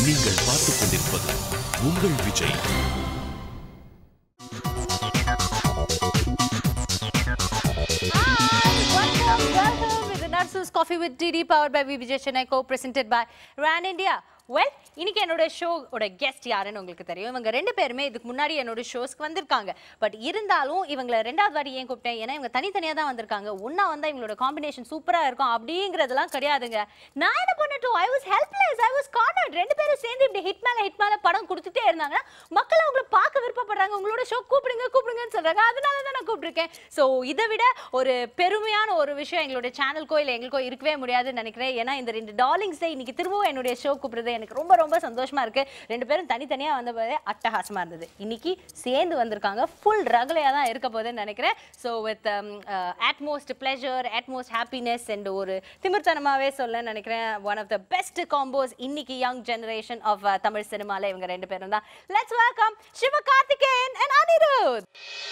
நீங்கள் பார்த்துக் கொண்டிருப்பது உங்கள் Vijay Welcome, welcome with the Narsus Coffee with DD powered by VBJ Chennai co-presented by RAN India. Well இன்னைக்கு என்னோட ஷோவோட கெஸ்ட் யாருன்னு உங்களுக்கு தெரியும் இவங்க ரெண்டு பேருமே இதுக்கு முன்னாடி என்னோட ஷோஸ்க்கு வந்திருக்காங்க பட் இருந்தாலும் இவங்களை ரெண்டாவது வாட்டி ஏன் கூப்பிட்டேன் ஏன்னா இவங்க தனித்தனியாக தான் வந்திருக்காங்க ஒன்றா வந்தால் இவங்களோட காம்பினேஷன் சூப்பராக இருக்கும் அப்படிங்கிறதெல்லாம் கிடையாதுங்க நான் என்ன பண்ணட்டும் I was helpless I was cornered ரெண்டு பேரும் சேர்ந்து இப்படி ஹிட் மேலே ஹிட் மேலே படம் கொடுத்துட்டே இருந்தாங்கன்னா மக்கள் அவங்கள பார்க்க விருப்பப்படுறாங்க உங்களோட ஷோ கூப்பிடுங்க கூப்பிடுங்கன்னு சொல்றாங்க அதனால தான் நான் கூப்பிட்டுருக்கேன் ஸோ இதை விட ஒரு பெருமையான ஒரு விஷயம் எங்களோட சேனலுக்கோ இல்லை எங்களுக்கோ இருக்கவே முடியாதுன்னு நினைக்கிறேன் ஏன்னா இந்த ரெண்டு டார்லிங்ஸை இன்னைக்கு திரும்பவும் என்னுடைய ஷோ கூப்பிடுறது எனக்கு ரொம்ப ரொம்ப சந்தோஷமா இருக்கு ரெண்டு பேரும் தனித்தனியாக வந்தபோதே அட்டகாசமா இருந்தது இன்னைக்கு சேர்ந்து வந்திருக்காங்க ஃபுல் ரகலையாக தான் இருக்க போகுதுன்னு நினைக்கிறேன் so with utmost pleasure utmost happiness and ஒரு திமிர்த்தனமாகவே சொல்ல நினைக்கிறேன் one of the best combos இன்னைக்கு யங் ஜெனரேஷன் ஆஃப் தமிழ் சினிமால இவங்க ரெண்டு பேரும் தான் let's welcome Sivakarthikeyan and Anirudh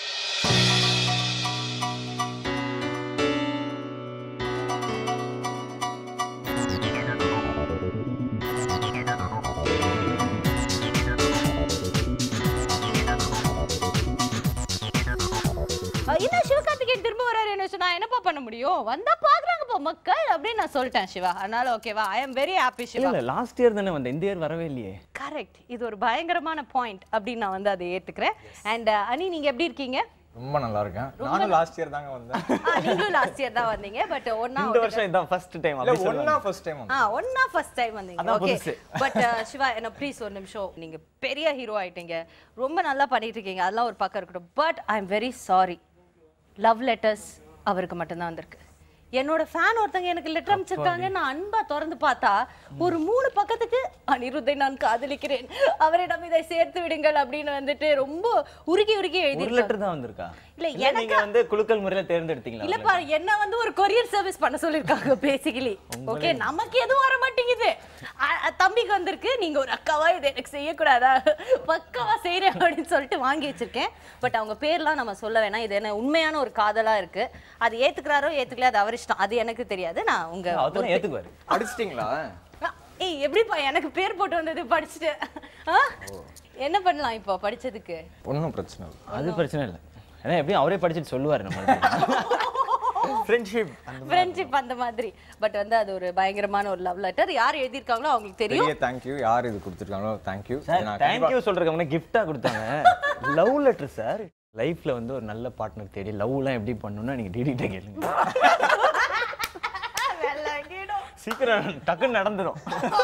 uh என்ன சிவகார்த்திகேயன் திரும்ப வராரு என்ன சொன்னா என்னப்பா பண்ண முடியும் வந்தா பாக்குறாங்கப்பா மக்கள் அப்படின்னு நான் சொல்லிட்டேன் சிவா அதனால ஓகேவா I am very happy Siva இல்ல லாஸ்ட் இயர் தானே வந்தேன் இந்த இயர் வரவே இல்லையே கரெக்ட் இது ஒரு பயங்கரமான பாயிண்ட் அப்படின்னு நான் வந்து அதை ஏத்துக்கிறேன் அண்ட் அனி நீங்க எப்படி இருக்கீங்க ரொம்ப நல்லா இருக்கேன் நானும் லாஸ்ட் இயர் தாங்க வந்தேன் ஆ, நீங்களும் லாஸ்ட் இயர் தான் வந்தீங்க பட் ஒன்னா இந்த வருஷம் இதான் ஃபர்ஸ்ட் டைம் இல்ல அப்படி ஒன்னா சொல்லலாம் ஃபர்ஸ்ட் டைம் ஆ ஒன்னா ஃபர்ஸ்ட் டைம் வந்தீங்க அதான் ஓகே புதுசு. பட் சிவா என்ன ப்ளீஸ் ஒரு நிமிஷம் நீங்க பெரிய ஹீரோ ஆயிட்டீங்க ரொம்ப நல்லா பண்ணிட்டு இருக்கீங்க அதெல்லாம் ஒரு பக்கம் இருக்கட்டும் but I am very sorry love letters அவருக்கு மட்டும்தான் வந்திருக்கு என்னோட ஃபேன் ஒருத்தங்க எனக்கு லெட்டர் அமைச்சிருக்காங்க நான் அன்பா திறந்து பார்த்தா ஒரு மூணு பக்கத்துக்கு அனிருத்தை நான் காதலிக்கிறேன் அவரிடம் இதை சேர்த்து விடுங்கள் அப்படின்னு வந்துட்டு ரொம்ப உருகி உருகி ஒரு எழுதி லெட்டர் தான் வந்திருக்கா இல்ல, இல்ல நீங்க எனக்கா- வந்து குலுக்கல் முறையில தேர்ந்தெடுத்தீங்களா இல்லப்பா என்ன வந்து ஒரு கொரியர் சர்வீஸ் பண்ண சொல்லிருக்காங்க பேசிக்கலி ஓகே நமக்கு எதுவும் வர மாட்டேங்குது அ- அ, தம்பிக்கு வந்திருக்கு நீங்க ஒரு அக்காவா இது எனக்கு செய்யக்கூடாதா பக்காவா செய்யறேன் அப்படின்னு சொல்லிட்டு வாங்கி வச்சிருக்கேன் பட் அவங்க பேர்லாம் நம்ம சொல்ல வேணாம் இது என்ன உண்மையான ஒரு காதலா இருக்கு அது ஏத்துக்கிறாரோ ஏத்துக்கல அது அவர் இஷ்டம் அது எனக்கு தெரியாது நான் உங்க அதெல்லாம் ஏத்துக்குவாரு படிச்சிட்டீங்களா அ, ஏய் எப்படிப்பா எனக்கு பேர் போட்டு வந்தது படிச்சுட்டு ஆ? என்ன பண்ணலாம் இப்போ படிச்சதுக்கு ஒன்றும் பிரச்சனை இல்லை அது பிரச்சனை இல்லை ஏன்னா எப்படியும் அவரே படிச்சுட்டு சொல்லுவாரு நம்ம ஃப்ரெண்ட்ஷிப் ஃப்ரெண்ட்ஷிப் அந்த மாதிரி பட் வந்து அது ஒரு பயங்கரமான ஒரு லவ் லெட்டர் யார் எழுதியிருக்காங்களோ அவங்களுக்கு தெரியும் பெரிய தேங்க்யூ யார் இது கொடுத்துருக்காங்களோ தேங்க்யூ தேங்க்யூ சொல்றதுக்கு அவங்க கிஃப்டா கொடுத்தாங்க லவ் லெட்டர் சார் லைஃப்ல வந்து ஒரு நல்ல பார்ட்னர் தேடி லவ்லாம் எப்படி பண்ணணும்னா நீங்க டிடிட்ட கேளுங்க சீக்கிரம் டக்குன்னு நடந்துரும்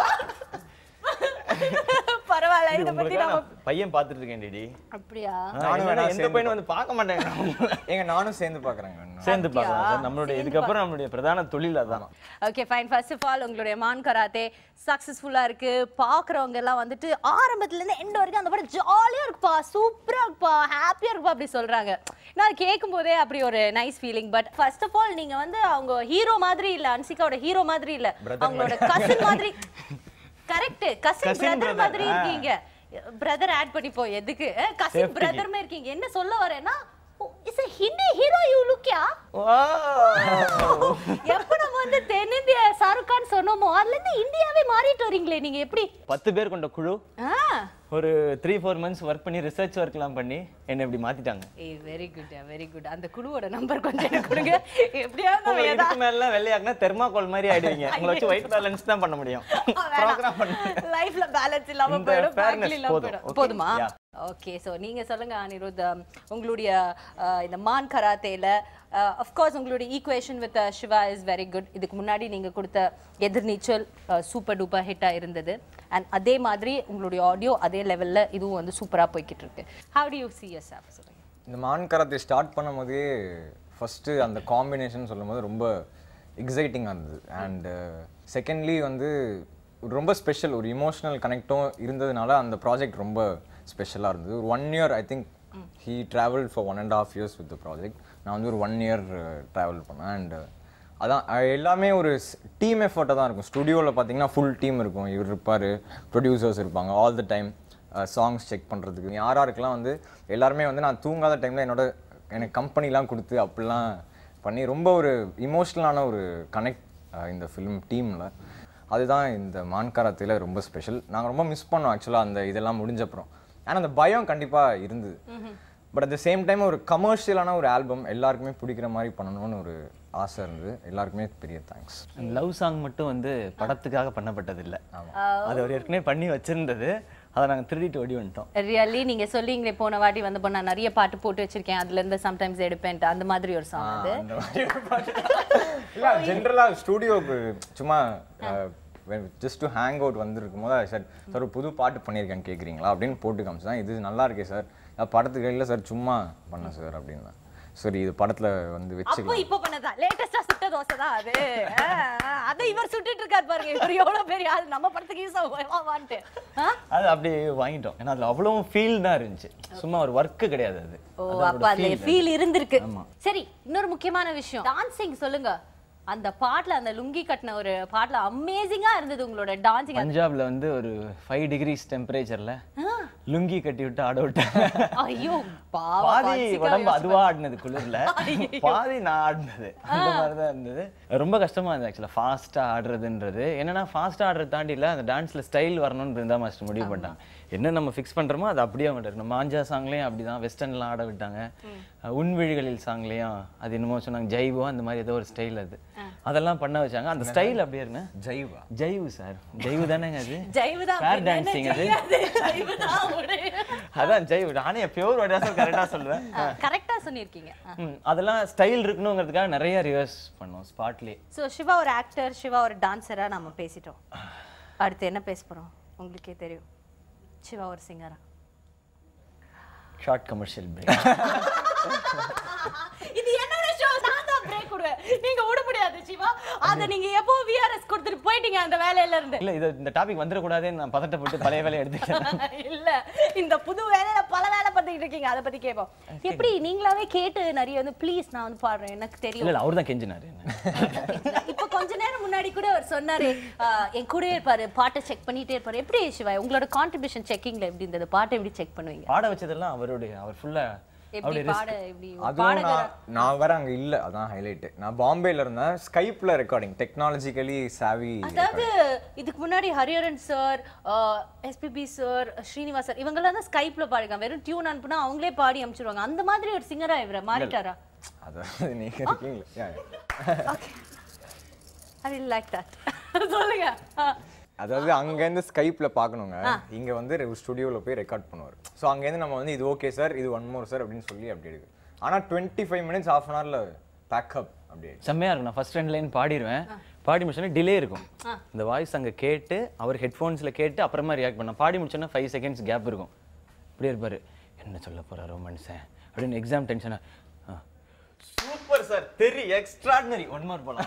பரவாயில்ல இதை பத்தி உங்களுக்காக நம்ம நான் பையன் பார்த்துட்டு இருக்கேன் டிடி அப்படியா நானும் நானும் வேணா எந்த சேர்ந்து பையனும் வந்து பார்க்க மாட்டேங்க ஏங்க நானும் சேர்ந்து பார்க்குறேங்க சேர்ந்து அப்படியா? பார்க்கலாம் சார் நம்மளுடைய சேர்ந்து இதுக்கப்புறம் நம்மளுடைய பிரதான தொழில் அதான் okay fine first of all உங்களுடைய மான் கராத்தே சக்ஸஸ்ஃபுல்லாக இருக்கு பார்க்குறவங்க எல்லாம் வந்துட்டு ஆரம்பத்துல இருந்து எண்ட் வரைக்கும் அந்த படம் ஜாலியாக இருக்குப்பா சூப்பராக இருக்குப்பா ஹாப்பியாக இருக்குப்பா அப்படி சொல்றாங்க நான் கேட்கும் போதே அப்படி ஒரு nice feeling but first of all நீங்க வந்து அவங்க ஹீரோ மாதிரி இல்ல அன்சிகாவோட ஹீரோ மாதிரி இல்ல அவங்களோட கசின் மாதிரி correct cousin Cousin brother brother, மாதிரி ஆ. இருக்கீங்க பிரதர் ஆட் பண்ணிப்போ எதுக்கு கசின் Safety க்கு. பிரதர்மே இருக்கீங்க என்ன சொல்ல வரேன்னா is a Hindi hero you லுக்யா எப்ப நம்ம வந்து தென்னிந்திய ஷாருக் கான் சொன்னோமோ அதுல இருந்து இந்தியாவே மாறிட்டு வரீங்களே நீங்க எப்படி பத்து பேர் கொண்ட குழு ஆ ஒரு த்ரீ ஃபோர் மந்த்ஸ் ஒர்க் பண்ணி ரிசர்ச் ஒர்க்லாம் பண்ணி என்னை இப்படி மாத்திட்டாங்க ஏய் வெரி குட் வெரி குட் அந்த குழுவோட நம்பர் கொஞ்சம் எனக்கு கொடுங்க எப்படியாவது நம்ம உங்களை ஏதா- இதுக்கு மேல வெள்ளையாக்குனா தெர்மாகோல் மாதிரி ஆயிடுவீங்க உங்களை வச்சு ஒயிட் பேலன்ஸ் தான் பண்ண முடியும் ப்ரோக்ராம் பண்ணுங்க லைஃப்ல பேலன்ஸ் இல்லாம இந்த போயிடும் fairness பேங்க்ல இல்லாம போதும். போயிடும் Okay? போதுமா Yeah. ஓகே சோ நீங்க சொல்லுங்க அனிருத் um, உங்களுடைய uh, இந்த மான் கராத்தேல அஃப்கோர்ஸ் உங்களுடைய equation with Siva is very good இதுக்கு முன்னாடி நீங்க கொடுத்த எதிர்நீச்சல் சூப்பர் டூப்பர் ஹிட்டா இருந்தது அண்ட் அதே மாதிரி உங்களுடைய ஆடியோ அதே லெவல்ல இதுவும் வந்து சூப்பரா போய்கிட்டு இருக்கு how do you see yourself சொல்லுங்க இந்த மான் கராத்தே ஸ்டார்ட் பண்ணும் போதே ஃபஸ்ட்டு அந்த காம்பினேஷன் சொல்லும் போது ரொம்ப எக்ஸைட்டிங்காக இருந்தது அண்ட் செகண்ட்லி வந்து ஒரு ரொம்ப ஸ்பெஷல் ஒரு இமோஷனல் கனெக்டும் இருந்ததுனால அந்த ப்ராஜெக்ட் ரொம்ப ஸ்பெஷலாக இருந்தது ஒரு one year I think he travel for one and half years with the project நான் வந்து ஒரு ஒன் இயர் ட்ராவல் பண்ணேன் அண்ட் அதான் அஹ் எல்லாமே ஒரு டீம் எஃபர்ட்டாக தான் இருக்கும் ஸ்டுடியோவில் பார்த்தீங்கன்னா ஃபுல் டீம் இருக்கும் இவர் இருப்பார் ப்ரொடியூசர்ஸ் இருப்பாங்க all the time songs check பண்ணுறதுக்கு யார் யாருக்கெல்லாம் வந்து எல்லாருமே வந்து நான் தூங்காத டைமில் என்னோட எனக்கு கம்பெனிலாம் கொடுத்து அப்படிலாம் பண்ணி ரொம்ப ஒரு இமோஷ்னலான ஒரு கனெக்ட் இந்த ஃபிலிம் டீமில் அதுதான் இந்த மான்காரத்தில் ரொம்ப ஸ்பெஷல் நாங்கள் ரொம்ப மிஸ் பண்ணோம் ஆக்சுவலாக அந்த இதெல்லாம் முடிஞ்சப்புறம் ஆனால் அந்த பயம் கண்டிப்பாக இருந்தது but at the same time ஒரு கமர்ஷியலான ஒரு ஆல்பம் எல்லாருக்குமே பிடிக்கிற மாதிரி பண்ணணும்னு ஒரு ஆசை இருந்தது எல்லாருக்குமே பெரிய தேங்க்ஸ் லவ் சாங் மட்டும் வந்து படத்துக்காக பண்ணப்பட்டது இல்ல அது அவர் ஏற்கனவே பண்ணி வச்சிருந்தது அதை நாங்க திருடிட்டு ஓடி வந்துட்டோம் ரியலி நீங்க சொல்லிங்களே போன வாட்டி வந்து நான் நிறைய பாட்டு போட்டு வச்சிருக்கேன் அதுல இருந்து சம்டைம்ஸ் எடுப்பேன் அந்த மாதிரி ஒரு சாங் அது அந்த மாதிரி ஒரு பாட்டு இல்லை ஜென்ரலாக ஸ்டூடியோக்கு சும்மா ஜஸ்ட் டு ஹேங் அவுட் வந்திருக்கும் போது சார் சார் ஒரு புது பாட்டு பண்ணியிருக்கேன்னு கேட்குறீங்களா அப்படின்னு போட்டு காமிச்சு இது நல்லா இருக்கே சார் படத்துக்கு இல்லை சார் சும்மா பண்ணேன் சார் அப்படின்னு சரி இது படத்தில் வந்து அப்போ வச்சுக்கலாம் இப்போ பண்ணதா லேட்டஸ்டா சுட்ட தோசை தான் அது ஆ, ஆ, அதை இவர் சுட்டுட்டு இருக்காரு பாருங்க இவர் எவ்வளவு பெரிய ஆள் நம்ம படத்துக்கு யூஸ் ஆகுவான்ட்டு ஆ? அது அப்படியே வாங்கிட்டோம் ஏன்னா அதுல அவ்வளோ ஃபீல் தான் இருந்துச்சு சும்மா ஒரு ஒர்க்கு கிடையாது அது ஓ அதோட அப்ப அதுல feel அது. ஃபீல் இருந்திருக்கு ஆமா. சரி இன்னொரு முக்கியமான விஷயம் டான்சிங் சொல்லுங்க அந்த பாட்டுல அந்த லுங்கி கட்டின ஒரு பாட்டுல அமேசிங்கா இருந்தது உங்களோட டான்சிங் பஞ்சாப்ல வந்து ஒரு ஃபைவ் டிகிரிஸ் டெம்பரேச்சர்ல லுங்கி கட்டி விட்டு ஆட விட்டாங்க ஐயோ பாவம் பாதி பான்சிகா உடம்பு யோசிச்சு அதுவா ஆடினது குளிர்ல பாதி நான் ஆடினது அந்த மாதிரி தான் இருந்தது ரொம்ப கஷ்டமா இருந்தது ஆக்சுவலாக ஃபாஸ்ட்டாக ஆடுறதுன்றது என்னன்னா ஃபாஸ்ட்டாக ஆடுறது தாண்டி இல்ல அந்த டான்ஸ்ல ஸ்டைல் வரணும்னு இருந்தா மாஸ்டர் முடிவு பண்ணிட்டாங்க என்ன நம்ம ஃபிக்ஸ் பண்றோமோ அது அப்படியே வந்துட்டு நம்ம மாஞ்சா சாங்லேயும் அப்படிதான் வெஸ்டர்ன்லாம் ஆட விட்டாங்க அஹ் உன்விழிகளில் சாங்லேயும் அது என்னமோ சொன்னாங்க ஜைவோ அந்த மாதிரி ஏதோ ஒரு ஸ்டைல் அது அதெல்லாம் பண்ண வச்சாங்க அந்த ஸ்டைல் அப்படியே இருங்க ஜைவா ஜைவு சார் ஜைவு தானேங்க அது ஜெய்வுதான் Fair அப்படின்னு dancing அது. தெரியாது. ஜெய்வுதான் ஒரு- அதான் ஜைவு நானே பியூர் வடிவாசம் கரெக்டாக சொல்லுவேன் ஆ, கரெக்டா சொல்லியிருக்கீங்க ம், அதெல்லாம் ஸ்டைல் இருக்கணுங்கிறதுக்காக நிறைய ரிவர்ஸ் பண்ணோம் ஸ்பாட்லேயே ஸோ சிவா ஒரு ஆக்டர் சிவா ஒரு டான்ஸரா நம்ம பேசிட்டோம் அடுத்து என்ன பேச போறோம் உங்களுக்கே தெரியும் சிவா ஒரு சிங்கரா ஷார்ட் கமர்ஷியல் பிரேக் இது என்னோட ஷோ நான் தான் பிரேக் விடுவேன் நீங்க விட முடியாது சிவா அத நீங்க எப்போ விஆர்எஸ் கொடுத்துட்டு போயிட்டீங்க அந்த வேலையில இருந்து இல்ல இது இந்த டாபிக் வந்துடக்கூடாதுன்னு நான் பதட்டப்பட்டு பழைய வேலையை எடுத்துக்கிறேன் இல்ல இந்த புது வேலையில பல வேலை பார்த்துக்கிட்டு இருக்கீங்க அதை பத்தி கேட்போம் எப்படி நீங்களாவே கேட்டு நிறைய வந்து ப்ளீஸ் நான் வந்து பாடுறேன் எனக்கு இல்ல தெரியும் இல்ல அவர் தான் கெஞ்சினாரு என்ன. இப்ப கொஞ்ச நேரம் முன்னாடி கூட அவர் சொன்னாரு ஆஹ், என் கூடயே இருப்பாரு பாட்டை செக் பண்ணிட்டே இருப்பாரு எப்படி சிவா உங்களோட கான்ட்ரிபியூஷன் செக்கிங்ல எப்படி இருந்தது பாட்டை எப்படி செக் பண்ணுவீங்க பாட வச்சதெல்லாம் அவருடைய அவர் ஃபுல்லா எப்படி பாட எப்படி ஒரு அதுவும் பாடகரா நான் நான் வேற அங்க இல்ல அதான் ஹைலைட் நான் பாம்பேல இருந்தேன் ஸ்கைப்ல ரெக்கார்டிங் டெக்னாலஜிக்கலி சாவி அதாவது இதுக்கு முன்னாடி Hariharan sir SPB sir Srinivas sir இவங்கெல்லாம் தான் ஸ்கைப்ல பாடிருக்காங்க வெறும் டியூன் அனுப்புனா அவங்களே பாடி அனுப்பிச்சிருவாங்க அந்த மாதிரி ஒரு சிங்கரா இவரை மாறிட்டாரா அதாவது நீங்க இருக்கீங்களா Yeah, yeah. I like that சொல்லுங்க ஆ. அதாவது அங்கேருந்து ஸ்கைப்ல பார்க்கணுங்க இங்க வந்து ஒரு ஸ்டுடியோல போய் ரெக்கார்ட் பண்ணுவார் ஸோ அங்கேருந்து நம்ம வந்து இது ஓகே சார் இது ஒன் மோர் சார் அப்படின்னு சொல்லி அப்படி இருக்கு ஆனா twenty five minutes of an ஹவர்ல பேக்கப் அப்படி ஆயிடுச்சு. செம்மையா இருக்கும் நான் ஃபர்ஸ்ட் ரெண்டு லைன் பாடிடுவேன் பாடி முடிச்சோன்னா டிலே இருக்கும் இந்த வாய்ஸ் அங்க கேட்டு அவர் ஹெட்ஃபோன்ஸ்ல கேட்டு அப்புறமா ரியாக்ட் பண்ண பாடி முடிச்சோன்னா ஃபைவ் செகண்ட்ஸ் கேப் இருக்கும் இப்படியே இருப்பாரு என்ன சொல்ல போறாரோ மனுஷன் அப்படின்னு எக்ஸாம் டென்ஷனா சூப்பர் சார் தெரி எக்ஸ்ட்ராடினரி ஒன் மார்க் போலாம்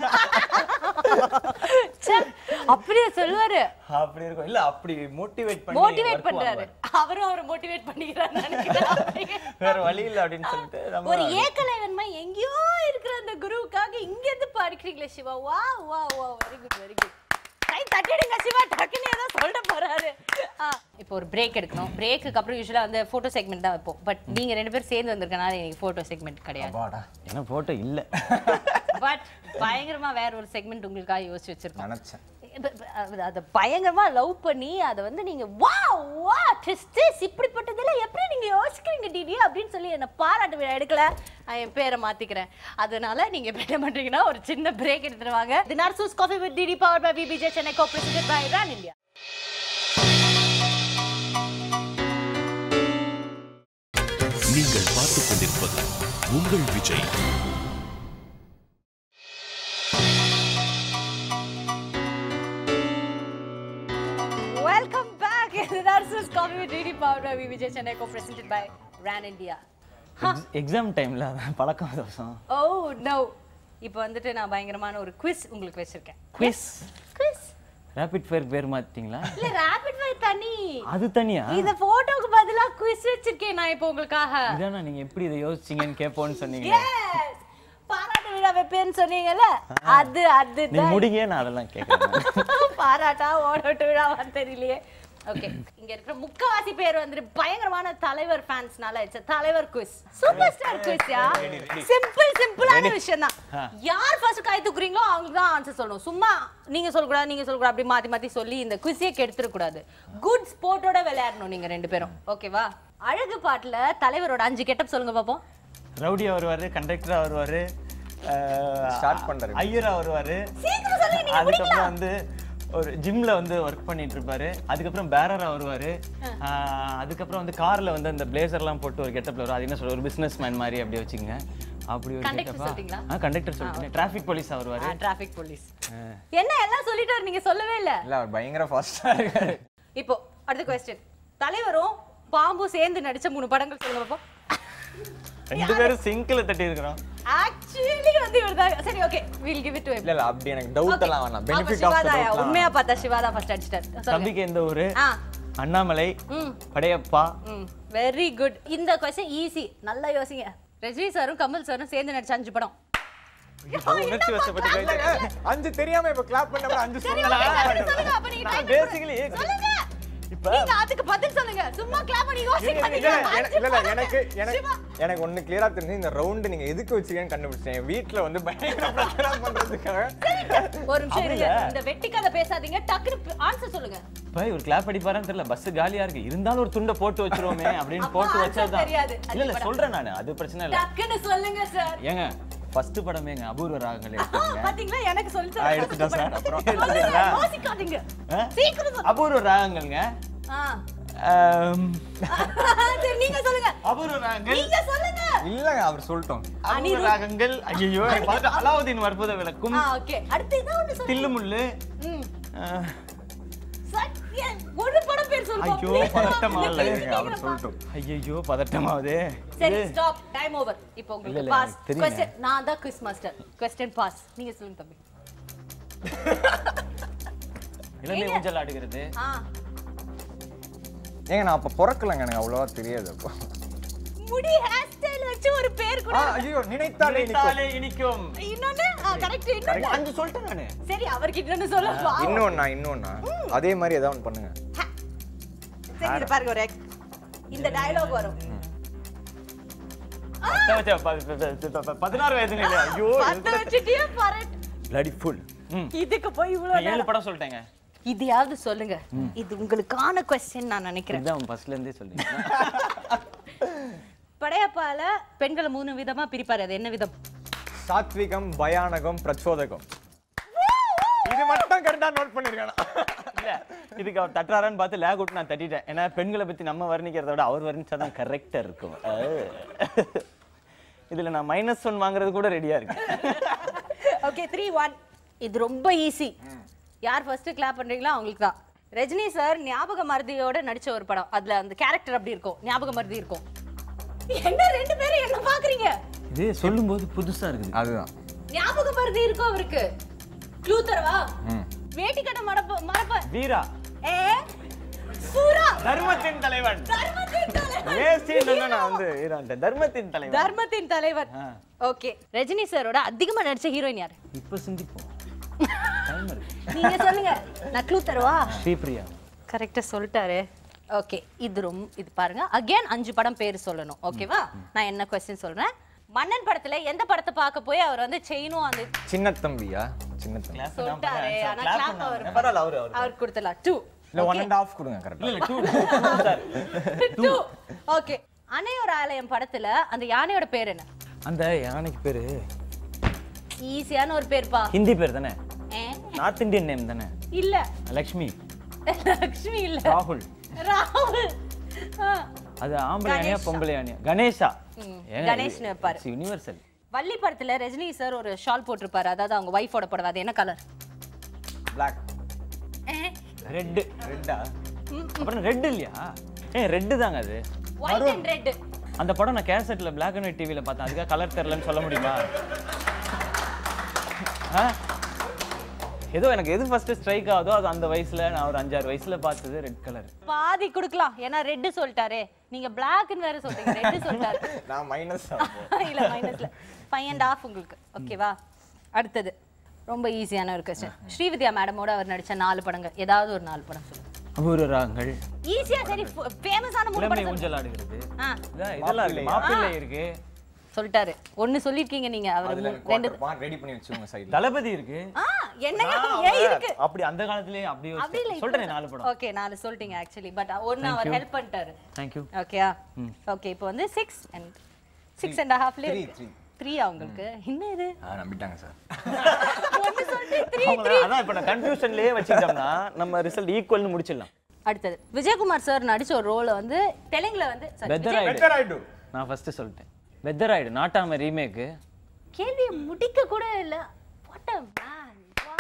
ச்சே, அப்படியே சொல்லுவாரு அப்படி இருக்கும் இல்ல அப்படி மோட்டிவேட் பண்ணி மோட்டிவேட் work பண்றாரு வாங்குவாரு. அவரும் அவரை மோட்டிவேட் பண்ணிக்கிறாரு நினைக்கிறேன் வேற வழி இல்ல அப்படின்னு சொல்லிட்டு நம்ம ஒரு ஏக்கலைவன்மா எங்கேயோ இருக்கிற அந்த குருவுக்காக இங்க இருந்து படிக்கிறீங்களே சிவா வா வா வா வெரி குட் வெரி குட் கை தட்டிடுங்க சிவா டக்குன்னு ஏதோ சொல்ல போறாரு ஆ, இப்போ ஒரு பிரேக் எடுக்கணும் பிரேக்குக்கு அப்புறம் யூஸ்வலா வந்து போட்டோ செக்மெண்ட் தான் வைப்போம் பட் நீங்க ரெண்டு பேரும் சேர்ந்து வந்திருக்கனால எனக்கு போட்டோ செக்மெண்ட் கிடையாது அப்பாடா ஏன்னா போட்டோ இல்ல பட் பயங்கரமா வேற ஒரு செக்மெண்ட் உங்களுக்காக யோசிச்சு வச்சிருக்கோம் நினைச்சேன் இப்ப- இப்ப அது- அதை பயங்கரமா லவ் பண்ணி அதை வந்து நீங்க வா வா டிஸ்டிஸ் இப்படிப்பட்டதெல்லாம் எப்படி நீங்க யோசிக்கிறீங்க டிடி அப்படின்னு சொல்லி என்ன பாராட்டு விழா எடுக்கல நான் என் பேரை மாத்திக்கிறேன் அதனால நீங்க இப்ப என்ன பண்றீங்கன்னா ஒரு சின்ன பிரேக் எடுத்துட்டு வாங்க the Narasus coffee with DD power by BBJ Chennai co presented by RAN India நீங்கள் பார்த்துக் கொண்டிருப்பது உங்கள் Vijay welcome back the Narasus coffee with DD power by BBJ Chennai co presented by RAN India exam டைம்ல அதான் பழக்கம் தோசம் ஓ நோ இப்போ வந்துட்டு நான் பயங்கரமான ஒரு குவிஸ் உங்களுக்கு வச்சிருக்கேன் குவிஸ் குவிஸ் ரேபிட் ஃபயர் பேர் மாத்தீங்களா இல்ல ரேபிட் ஃபயர் தனி அது தனியா இந்த போட்டோக்கு பதிலா குவிஸ் வச்சிருக்கேன் நான் இப்போ உங்களுக்காக இதானா நீங்க எப்படி இதை யோசிச்சீங்கன்னு கேட்போம்னு சொன்னீங்க Yes! பாராட்டு விழா வைப்பேன்னு சொன்னீங்கல்ல அது நீங்க அதுதான் முடிங்க நான் அதெல்லாம் கேட்கறேன் பாராட்டா ஓடோட்டு விழாவா தெரியலையே ஓகே இங்க இருக்கிற முக்கவாசி பேர் வந்து பயங்கரமான தலைவர் ஃபேன்ஸ்னால இட்ஸ் தலைவர் quiz super star quiz yeah simple சிம்பிளான விஷயம் தான் யார் ஃபர்ஸ்ட் கை தூக்குறீங்களோ அவங்களுக்கு தான் ஆன்சர் சொல்லணும் சும்மா நீங்க சொல்லக்கூடாது நீங்க சொல்லக்கூடாது அப்படி மாத்தி மாத்தி சொல்லி இந்த குவிஸே கெடுத்துட கூடாது குட் ஸ்போர்ட்டோட விளையாடணும் நீங்க ரெண்டு பேரும் ஓகேவா அழகு பாட்டுல தலைவரோட அஞ்சு கெட்டப் சொல்லுங்க பாப்போம் ரவுடியா வருவாரு கண்டக்டரா வருவாரு Start பண்றாரு. ஐயரா வருவாரு சீக்கிரம் சொல்லுங்க நீங்க அதுக்கப்புறம் வந்து ஒரு ஜிம்ல வந்து ஒர்க் பண்ணிட்டு இருப்பாரு அதுக்கப்புறம் பேரரா வருவாரு ஆஹ் அதுக்கப்புறம் வந்து கார்ல வந்து அந்த பிளேசர்லாம் போட்டு ஒரு கெட்டப்ல வரும் அது என்ன சொல்ற ஒரு பிசினஸ் மேன் மாதிரி அப்படியே வச்சுக்கோங்க அப்படி ஒரு Conductor கெட்டப்பா சொல்லிட்டீங்களா? ஆ கண்டக்டர் சொல்லிட்டேன் டிராஃபிக் போலீஸா வருவாரு டிராஃபிக் போலீஸ் என்ன எல்லாம் சொல்லிட்டாரு நீங்க சொல்லவே இல்ல இல்ல அவர் பயங்கர ஃபாஸ்டா இருக்காரு இப்போ அடுத்த கொஸ்டின் தலைவரும் பாம்பும் சேர்ந்து நடிச்ச மூணு படங்கள் சொல்லுங்க பாப்போம் ரெண்டு பேரும் சிங்க்ல தட்டி இருக்கிறோம் ஆக்சுவலி வந்து இவர்தான் சரி okay will give it to இல்ல இல்ல அப்படி எனக்கு டவுட் எல்லாம் வேணாம் பெனிஃபிட் ஆஃப் சிவாதா உண்மையா பார்த்தா சிவாதா ஃபர்ஸ்ட் அடிச்சிட்டார் சொல்லுங்க தம்பிக்கு எந்த ஊரு ஆ அண்ணாமலை ம் படையப்பா ம் வெரி குட் இந்த கொஸ்டின் ஈஸி நல்லா யோசிங்க ரஜினி சாரும் கமல் சாரும் சேர்ந்து நடிச்ச அஞ்சு படம் உணர்ச்சி வசப்பட்டு கையில அஞ்சு தெரியாம இப்ப கிளாப் பண்ண அஞ்சு சரி, சொன்னா okay, அப்படி சொல்லுங்க, அப்ப நீங்க try நான் பண்ணி basically சொல்லுங்க. இப்ப- நீங்க அதுக்கு பதில் சொல்லுங்க சும்மா கிளாப் பண்ணி இல்ல, யோசிக்காதீங்க இல்ல, அஞ்சு இல்ல, இல்ல, படம். எனக்கு எனக்கு சிவா. எனக்கு ஒண்ணு கிளியரா தெரிஞ்சு இந்த ரவுண்ட் நீங்க எதுக்கு வச்சீங்கன்னு கண்டுபிடிச்சேன் என் வீட்ல வந்து பயங்கர பிரச்சனை பண்றதுக்காக ஒரு நிமிஷம் அப்படி இருங்க இல்ல. இந்த வெட்டி கதை பேசாதீங்க டக்குனு ஆன்சர் சொல்லுங்க இப்ப ஒரு கிளாப் அடிப்பாரான்னு தெரியல பஸ் காலியா இருக்கு இருந்தாலும் ஒரு துண்டை போட்டு வச்சிருவோமே அப்படின்னு அப்ப போட்டு answer வச்சதுதான் தெரியாது. இல்ல இல்ல அது சொல்றேன் நானு அது பிரச்சனை இல்ல டக்குன்னு சொல்லுங்க சார் ஏங்க ஃபர்ஸ்ட் படமேங்க அபூர்வ ராகங்கள் எடுத்துங்க பாத்தீங்களா எனக்கு சொல்லி ஆ, எடுத்துட்டா சார். அப்புறம் சொல்லுங்க, எடுத்துட்டீங்களா? யோசிக்காதீங்க ஆ? சீக்கிரம் சொல்லுங்க அபூர்வ ராகங்கள்ங்க ஆ. ஆம், சரி நீங்க சொல்லுங்க அபூர்வ ராகங்கள் நீங்க சொல்லுங்க இல்லங்க அவர் சொல்லிட்டோம் அபூர்வ ராகங்கள் ஐயோ எனக்கு பார்த்து அலாவுதீன் அற்புத விளக்கும் ஆ ஓகே அடுத்து இதான் ஒண்ணு சொல்லுங்க தில்லுமுள்ளு ம் ஆ, சத்யன் ஒரு படம் பேர் சொல்லுங்க ஐயோ, please. பதட்டமா இல்ல, நீங்க இருங்க, அவர் கேக்குறப்பா. சொல்லட்டும் ஐயோ பதட்டமாவதே சரி ஸ்டாப் டைம் ஓவர் இப்போ இல்ல, உங்களுக்கு இல்ல, பாஸ் எனக்கு தெரியுங்க. क्वेश्चन நான் தான் குவிஸ் மாஸ்டர் क्वेश्चन பாஸ் நீங்க சொல்லுங்க தம்பி இளமை ஊஞ்சல் ஆடுகிறது ஆ ஏங்க நான் அப்ப பிறக்கலங்க எனக்கு அவ்வளவா தெரியாது அப்போ முடி ஹேர் ஸ்டைல் வச்சு ஒரு பேர் கூட ஆ, ஐயோ நினைத்தாலே இனிக்கும். நினைத்தாலே இனிக்கும் இன்னொன்னு கரெக்ட் இன்னொன்னு அஞ்சு சொல்லிட்டேன் நானு சரி அவருக்கு இன்னொன்னு சொல்லுங்க இன்னொன்னா இன்னொன்னா அதே மாதிரி ஏதாவது ஒன்று பண்ணுங்க சரி இது பாருங்க ஒரு ex- இந்த டயலாக் வரும் பத்த வச்ச ப- ப- ப- ப- பதினாறு வயது இல்லையா ஐயோ பத்த வச்சுட்டே பரட் பிளடி ஃபுல் ம் இதுக்கு போய் இவ்வளவு நான் ஏழு நேரம். படம் சொல்லிட்டேங்க இதையாவது சொல்லுங்க இது உங்களுக்கான கொஸ்டின் நான் நினைக்கிறேன் இதுதான் ஃபர்ஸ்ட்ல இருந்தே சொல்லுங்க படையப்பால பெண்களை மூணு விதமா பிரிப்பாரு அது என்ன விதம் சாத்விகம் பயானகம் பிரச்சோதகம் இது மட்டும் கரெக்டா நோட் பண்ணிருக்கானா இல்ல இதுக்கு அவர் தட்டுறாரான்னு பார்த்து லேக் விட்டு நான் தட்டிட்டேன் ஏன்னா பெண்களை பத்தி நம்ம வர்ணிக்கிறத விட அவர் வர்ணிச்சா தான் கரெக்டா இருக்கும் அஹ். இதுல நான் மைனஸ் ஒன் வாங்குறது கூட ரெடியா இருக்கு ஓகே த்ரீ ஒன் இது ரொம்ப ஈஸி யார் ஃபர்ஸ்ட் கிளாப் பண்றீங்களோ அவங்களுக்கு தான் ரஜினி சார் ஞாபக மருதியோட நடிச்ச ஒரு படம் அதுல அந்த கேரக்டர் அப்படி இருக்கும் ஞாபக மருதி இருக்கும் என்ன ரெண்டு பேரும் என்ன பாக்குறீங்க இது சொல்லும்போது புதுசா இருக்குது அதுதான் ஞாபக மருதி இருக்கும் அவருக்கு க்ளூ தரவா ம். வேட்டி கட்ட மடப்ப மடப்ப வீரா ஏ சூரா தர்மத்தின் தலைவன் தர்மத்தின் தலைவன் வேஸ்டின்னு நான் வந்து வீரான்ட்டேன். தர்மத்தின் தலைவன் தர்மத்தின் தலைவன் ஆ. ஓகே ரஜினி சாரோட அதிகமா நடிச்ச ஹீரோயின் யாரு இப்ப சிந்திப்போம் டைம் இருக்கு நீங்க சொல்லுங்க நான் க்ளூ தரவா ஸ்ரீபிரியா கரெக்டா சொல்லிட்டாரு ஓகே இது ரொம்ப இது பாருங்க அகைன் அஞ்சு படம் பேர் சொல்லணும் ஓகேவா நான் என்ன கொஸ்டின் சொல்றேன் மன்னன் படத்துல எந்த படத்தை பார்க்க போய் அவர் வந்து செயினும் அந்த சின்ன தம்பியா சின்ன தம்பி சொல்லிட்டாரு ஆனா கிளாப் அவர் பரவாயில்ல அவரு அவரு அவர் கொடுத்தலாம் டூ இல்ல ஒன் அண்ட் ஆஃப் கொடுங்க கரெக்டா இல்ல டூ சார் டூ ஓகே அணையோர் ஆலயம் படத்துல அந்த யானையோட பேர் என்ன அந்த யானைக்கு பேரு ஈஸியான ஒரு பேர்ப்பா ஹிந்தி பேர் தானே ஏ? நார்த் இந்தியன் நேம் தானே இல்ல லக்ஷ்மி லக்ஷ்மி இல்ல ராகுல் ராகுல் ஆ. அது ஆம்பளை யானையா கணேஷா. பொம்பளை யானையா கணேஷா ம், கணேஷ்னு வைப்பாரு. யூனிவர்சல் வள்ளி படத்துல ரஜினி சார் ஒரு ஷால் போட்டிருப்பாரு அதாவது அவங்க ஒய்ஃபோட புடவை அது என்ன கலர் பிளாக் ரெட் ரெட்டா அப்புறம் ரெட் இல்லையா ஏ ரெட் தாங்க அது ஒயிட் அண்ட் ரெட் அந்த படம் நான் கேசட்ல பிளாக் அண்ட் ஒயிட் டிவில பார்த்தேன் அதுக்காக கலர் தெரியலன்னு சொல்ல முடியுமா ஆ? ஏதோ எனக்கு எது ஃபர்ஸ்ட் ஸ்ட்ரைக் ஆகுதோ அது அந்த வயசுல நான் ஒரு அஞ்சாறு வயசுல பார்த்தது ரெட் கலர் பாதி கொடுக்கலாம் ஏன்னா ரெட் சொல்லிட்டாரே நீங்க பிளாக்னு வேற சொல்றீங்க ரெட் சொல்லிட்டாரு நான் மைனஸ் இல்ல மைனஸ்ல ஃபைவ் அண்ட் ஆஃப் உங்களுக்கு ஓகேவா அடுத்தது ரொம்ப ஈஸியான ஒரு கொஸ்டின் ஸ்ரீவித்யா மேடமோட அவர் நடிச்ச நாலு படங்கள் ஏதாவது ஒரு நாலு படம் சொல்லுங்க அபூர்வ ராகங்கள் ஈஸியா சரி ஃபேமஸான மூணு இளமை படம் ஊஞ்சல் ஆடுகிறது ஆ இதான் இதெல்லாம் இருக்கு மாப்பிள்ளை இருக்கு சொல்லிட்டாரு ஒன்னு சொல்லிருக்கீங்க நீங்க அவர் அதுல மூ- ரெண்டு குவார்டர் ரெடி பண்ணி வச்சுக்கோங்க சைடுல தளபதி இருக்கு ஆ என்னங்க ஏன் இருக்கு அப்படி அந்த காலத்திலேயே அப்படி அப்படி இல்ல சொல்றேன் நாலு படம் ஓகே நாலு சொல்லிட்டீங்க ஆக்சுவலி பட் ஒன்னு அவர் ஹெல்ப் பண்ணிட்டாரு தேங்க்யூ ஓகேயா ஓகே இப்போ வந்து சிக்ஸ் அண்ட் சிக்ஸ் அண்ட் ஹாஃப்ல Three, இருக்கு three. த்ரீ அவங்களுக்கு என்ன இது ஆ நம்பிட்டாங்க சார் ஒன்னு சொல்லிட்டு த்ரீ அதான் இப்ப நான் கன்ஃபியூஷன்லயே வச்சுக்கிட்டோம்னா நம்ம ரிசல்ட் ஈக்குவல்னு முடிச்சிடலாம் அடுத்தது விஜயகுமார் சார் நடிச்ச ஒரு ரோல வந்து தெலுங்குல வந்து sorry, வெதர் விஜய்- ஆயிடு நான் ஃபர்ஸ்ட் சொல்லிட்டேன் வெதர் ஆயிடு நாட்டாம ரீமேக்கு கேள்வியை முடிக்க கூட இல்ல வாட் அ மேன்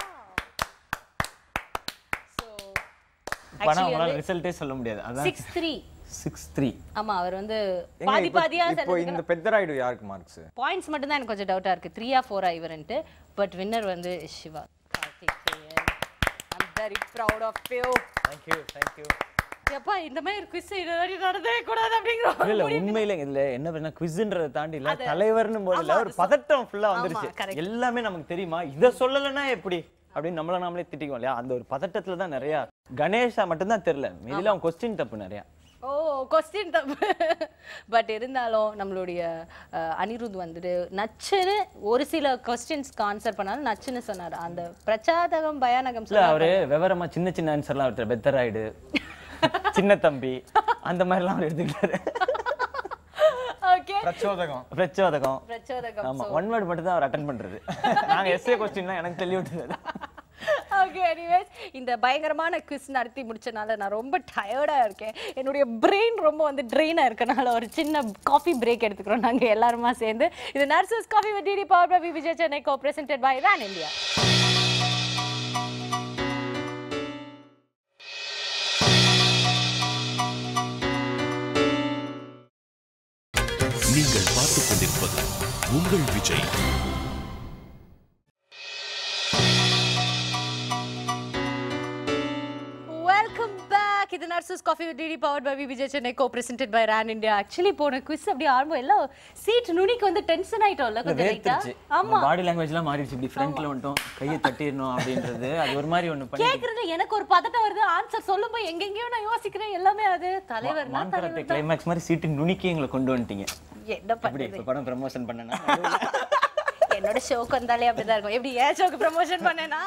சோ பணம் அவங்களால ரிசல்ட்டே சொல்ல முடியாது அதான் சிக்ஸ் த்ரீ சிக்ஸ் த்ரீ ஆமா அவர் வந்து ஏங்க, பாதி இப்போ- பாதியா இப்போ இந்த பெத்தராய்டு யாருக்கு மார்க்ஸ் பாயிண்ட்ஸ் மட்டும் தான் எனக்கு கொஞ்சம் டவுட்டா இருக்கு த்ரீயா ஃபோரா இவருன்ட்டு பட் வின்னர் வந்து Siva Karthikeyan I'm very proud of you thank you thank you எப்பா இந்த மாதிரி குவிஸ் இது நடந்தவே கூடாது அப்படிங்கிற ஒரு இல்ல முடிவு. உண்மையில இதுல என்ன பண்ணா குவிஸ்ன்றதை தாண்டி இல்ல அது- தலைவர்னு போதுல ஆமா, ஒரு அது பதட்டம் ஃபுல்லா ஆமா, வந்துருச்சு correct. எல்லாமே நமக்கு தெரியுமா இத சொல்லலைன்னா எப்படி அப்படின்னு நம்மள நாமளே திட்டிக்குவோம் இல்லையா அந்த ஒரு பதட்டத்துல தான் நிறைய கணேஷா மட்டும்தான் தெரியல மீதில அவன் கொஸ்டின் தப்பு நிறைய ஓ கொஸ்டின் தப்பு பட் இருந்தாலும் நம்மளுடைய அஹ், அனிருத் வந்துட்டு நச்சுன்னு ஒரு சில கொஸ்டின்ஸ்க்கு ஆன்சர் பண்ணாலும் நச்சுன்னு சொன்னார் அந்த பிரச்சாதகம் பயானகம் இல்ல அவரு விவரமா சின்ன சின்ன ஆன்சர்லாம் ஒருத்தர் பெத்தராயிடு சின்ன தம்பி அந்த மாதிரிலாம் அவர் எடுத்துக்கிட்டாரு ஓகே பிரச்சோதகம் பிரச்சோதகம் பிரச்சோதகம் ஆமா ஒன் வேர்ட் மட்டும் தான் அவர் அட்டன் பண்றது நாங்க எஸ்ஏ கொஸ்டின்லாம் எனக்கு தெளிவு விட்டுறது ஓகே எனிவேஸ் இந்த பயங்கரமான குவிஸ் நடத்தி முடிச்சனால நான் ரொம்ப டயர்டாக இருக்கேன் என்னுடைய பிரெயின் ரொம்ப வந்து ட்ரெயினாக இருக்கனால ஒரு சின்ன காஃபி பிரேக் எடுத்துக்கிறோம் நாங்கள் எல்லாருமா சேர்ந்து இது nurses coffee with DD power by Vijay Chennai co presented by RAN India நீங்கள் பார்த்துக் கொண்டிருப்பது உங்கள் விஜய் வெல்கம் பேக் இது nurses coffee with DD power by Vijay Chennai co presented by RAN India actually போன குவிஸ் அப்படி ஆரம்பம் எல்லாம் சீட் நுனிக்கு வந்து டென்ஷன் ஆயிட்டோம்ல கொஞ்சம் லைட்டா ஆமா பாடி லாங்குவேஜ்லாம் மாறிடுச்சு இப்படி ஃப்ரண்ட்ல வந்துட்டோம் கையை தட்டிடணும் அப்படின்றது அது ஒரு மாதிரி ஒண்ணு பண்ணி கேக்குறது எனக்கு ஒரு பதட்டம் வருது ஆன்சர் சொல்லும் போய் எங்கெங்கயோ நான் யோசிக்கிறேன் எல்லாமே அது தலைவர் தான் மான்கராட்டே கிளைமேக்ஸ் மாதிரி சீட்டு நுணுக்கி எங்களை கொண்டு வந்துட்டீங்க என்ன இப்படி பண்றது இப்ப படம் ப்ரமோஷன் பண்ணனா என்னோட ஷோக்கு வந்தாலே அப்படிதான் இருக்கும் எப்படி ஏன் ஷோக்கு ப்ரமோஷன் பண்ணேனா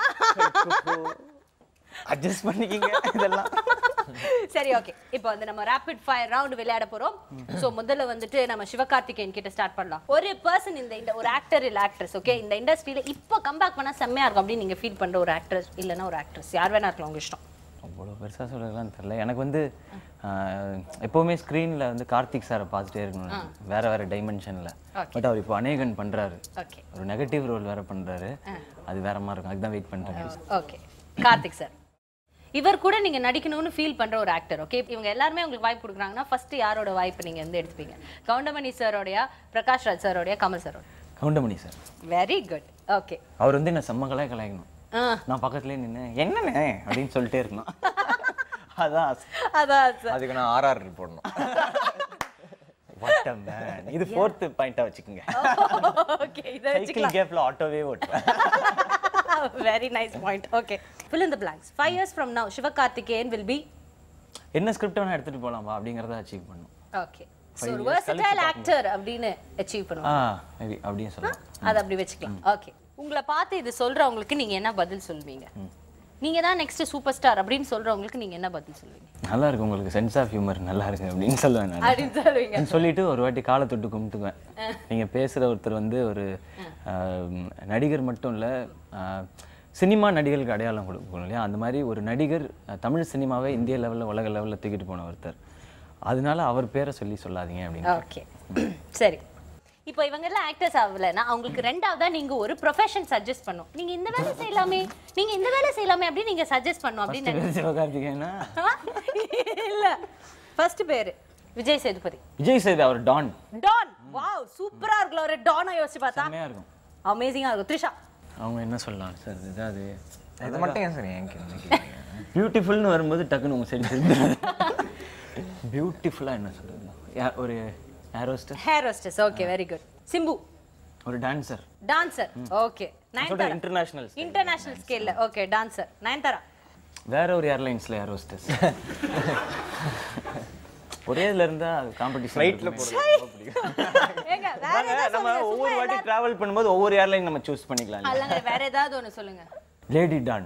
அட்ஜஸ்ட் பண்ணிக்கிங்க இதெல்லாம் சரி ஓகே இப்போ வந்து நம்ம ரேபிட் ஃபயர் ரவுண்ட் விளையாட போறோம் சோ முதல்ல வந்துட்டு நம்ம சிவகார்த்திகேயன் கிட்ட ஸ்டார்ட் பண்ணலாம் ஒரு பர்சன் இந்த இந்த ஒரு ஆக்டர் இல்ல ஆக்ட்ரஸ் ஓகே இந்த இண்டஸ்ட்ரியில இப்போ கம்பேக் பண்ணா செம்மையா இருக்கும் அப்படின்னு நீங்க ஃபீல் பண்ற ஒரு ஆக்டர் இல்லனா ஒரு ஆக்ட்ரஸ் யார் வேணா இருக்கலாம் உங்க இஷ்டம் அவ்வளோ பெருசா சொல்றதுலாம் தெரியல எனக்கு வந்து ஆஹ், எப்பவுமே ஸ்க்ரீன்ல வந்து கார்த்திக் சாரை பார்த்துட்டே இருக்கணும் வேற வேற டைமென்ஷன்ல பட் அவர் இப்போ அநேகன் பண்றாரு ஓகே ஒரு நெகட்டிவ் ரோல் வேற பண்றாரு அது வேற மாதிரி இருக்கும் அதுதான் வெயிட் பண்றேன் ஓகே கார்த்திக் சார் இவர் கூட நீங்க நடிக்கணும்னு ஃபீல் பண்ற ஒரு ஆக்டர் ஓகே இவங்க எல்லாருமே உங்களுக்கு வாய்ப்பு கொடுக்குறாங்கன்னா ஃபர்ஸ்ட் யாரோட வாய்ப்பு நீங்க வந்து எடுத்துப்பீங்க கவுண்டமணி சாரோடயா பிரகாஷ் ராஜ் சாரோடயா கமல் சாரோட Goundamani sir very good okay அவர் வந்து என்ன செம்ம கலாய் கலாய்க்கணும் நான் பக்கத்துலயே நின்று என்னண்ணே அப்படின்னு சொல்லிட்டே இருக்கணும் அதான் ஆசை. அதான் சார் அதுக்கு நான் ஆர்ஆர் போடணும் What a man. இது ஃபோர்த் பாயிண்டா வச்சுக்கோங்க ஓகே இதை சைக்கிள் கேப்ல ஆட்டோவே ஓட்டுவேன் very nice point okay fill in the blanks five years from now Sivakarthikeyan will be என்ன ஸ்கிரிப்ட் வேணா எடுத்துட்டு போலாமா அப்படிங்கறத அச்சீவ் பண்ணும் ஓகே ஸோ ஒரு versatile ஆக்டர் அப்படின்னு அச்சீவ் பண்ணுவோம் ஆ மேபி அப்படியே சொல்லலாம் அதை அப்படி வச்சுக்கலாம் ஓகே உங்களை பார்த்து இது சொல்றவங்களுக்கு நீங்க என்ன பதில் சொல்வீங்க நீங்க தான் நெக்ஸ்ட் சூப்பர் ஸ்டார் அப்படின்னு சொல்றவங்களுக்கு நீங்க என்ன பதில் சொல்வீங்க நல்லா இருக்கு உங்களுக்கு சென்ஸ் ஆஃப் ஹியூமர் நல்லா இருக்கு அப்படின்னு சொல்லுவேன் நான் அப்படின்னு சொல்லுவீங்க சொல்லிட்டு ஒரு வாட்டி காலை தொட்டு கும்பிட்டுக்குவேன் நீங்க பேசுற ஒருத்தர் வந்து ஒரு ஆம், நடிகர் மட்டும் இல்ல ஆ, சினிமா நடிகர்களுக்கு அடையாளம் கொடுக்கணும் இல்லையா அந்த மாதிரி ஒரு நடிகர் அஹ், தமிழ் சினிமாவை இந்திய லெவல்ல உலக லெவல்ல தூக்கிட்டு போன ஒருத்தர் அதனால அவர் பேரை சொல்லி சொல்லாதீங்க அப்படின்னு ஓகே சரி இப்போ இவங்க எல்லாம் ஆக்டர்ஸ் ஆகலைன்னா அவங்களுக்கு ரெண்டாவதா நீங்க ஒரு ப்ரொஃபஷன் சஜஸ்ட் பண்ணும் நீங்க இந்த வேலை செய்யலாமே நீங்க இந்த வேலை செய்யலாமே அப்படின்னு நீங்க சஜஸ்ட் பண்ணும் அப்படின்னு First பேரு சிவகார்த்திகேயனா இல்ல ஃபர்ஸ்ட் பேரு விஜய் சேதுபதி விஜய் சேது அவர் டான் டான் வாவ் சூப்பரா இருக்குல்ல ஒரு டானை யோசிச்சு பார்த்தா செம்மையா இருக்கும் அமேசிங்கா இருக்கும் த்ரிஷா அவங்க என்ன சொல்லலாம் சார் இதாவது இது மட்டும் ஏன் சார் ஏன் கேட்குறீங்க பியூட்டிஃபுல்னு வரும்போது டக்குன்னு உங்க சைடு தெரிஞ்சு பியூட்டிஃபுல்லா என்ன சொல்றது யா- ஒரு ஏரோஸ்டர் ஹேர் hostess okay very good Simbu ஒரு dancer dancer okay Nayanthara international international ஸ்கேல்ல ஓகே டான்சர் நயன்தாரா வேற ஒரு ஏர்லைன்ஸ்ல ஏர் ஹோஸ்டஸ் ஒரே இதுல இருந்தா காம்படிஷன் ஃப்ளைட்டில் போகிறது ரொம்ப பிடிக்கும் ஏங்க வேற ஏதாவது நம்ம சொல்லுங்க. ஒவ்வொரு வாட்டி டிராவல் பண்ணும்போது ஒவ்வொரு ஏர்லைன் நம்ம சூஸ் பண்ணிக்கலாம் அல்லங்க வேற ஏதாவது ஒண்ணு சொல்லுங்க லேடி டான்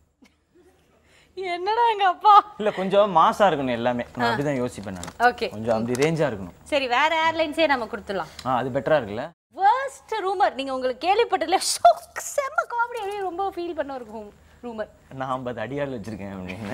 என்னடா எங்க அப்பா இல்ல கொஞ்சம் மாசா இருக்கணும் எல்லாமே நான் அப்படிதான் யோசிப்பேன் நான் ஓகே கொஞ்சம் அப்படி ரேஞ்சா இருக்கணும் சரி வேற ஏர்லைன்ஸே நம்ம கொடுத்துடலாம் ஆ அது பெட்டரா இருக்குல்ல வேர்ஸ்ட் ரூமர் நீங்க உங்களுக்கு கேள்விப்பட்டதுல ஷோக் செம்ம காமெடி அப்படியே ரொம்ப ஃபீல் பண்ண ஒரு ரூமர் நான் ஐம்பது அடியாள் வச்சிருக்கேன் அப்படின்னு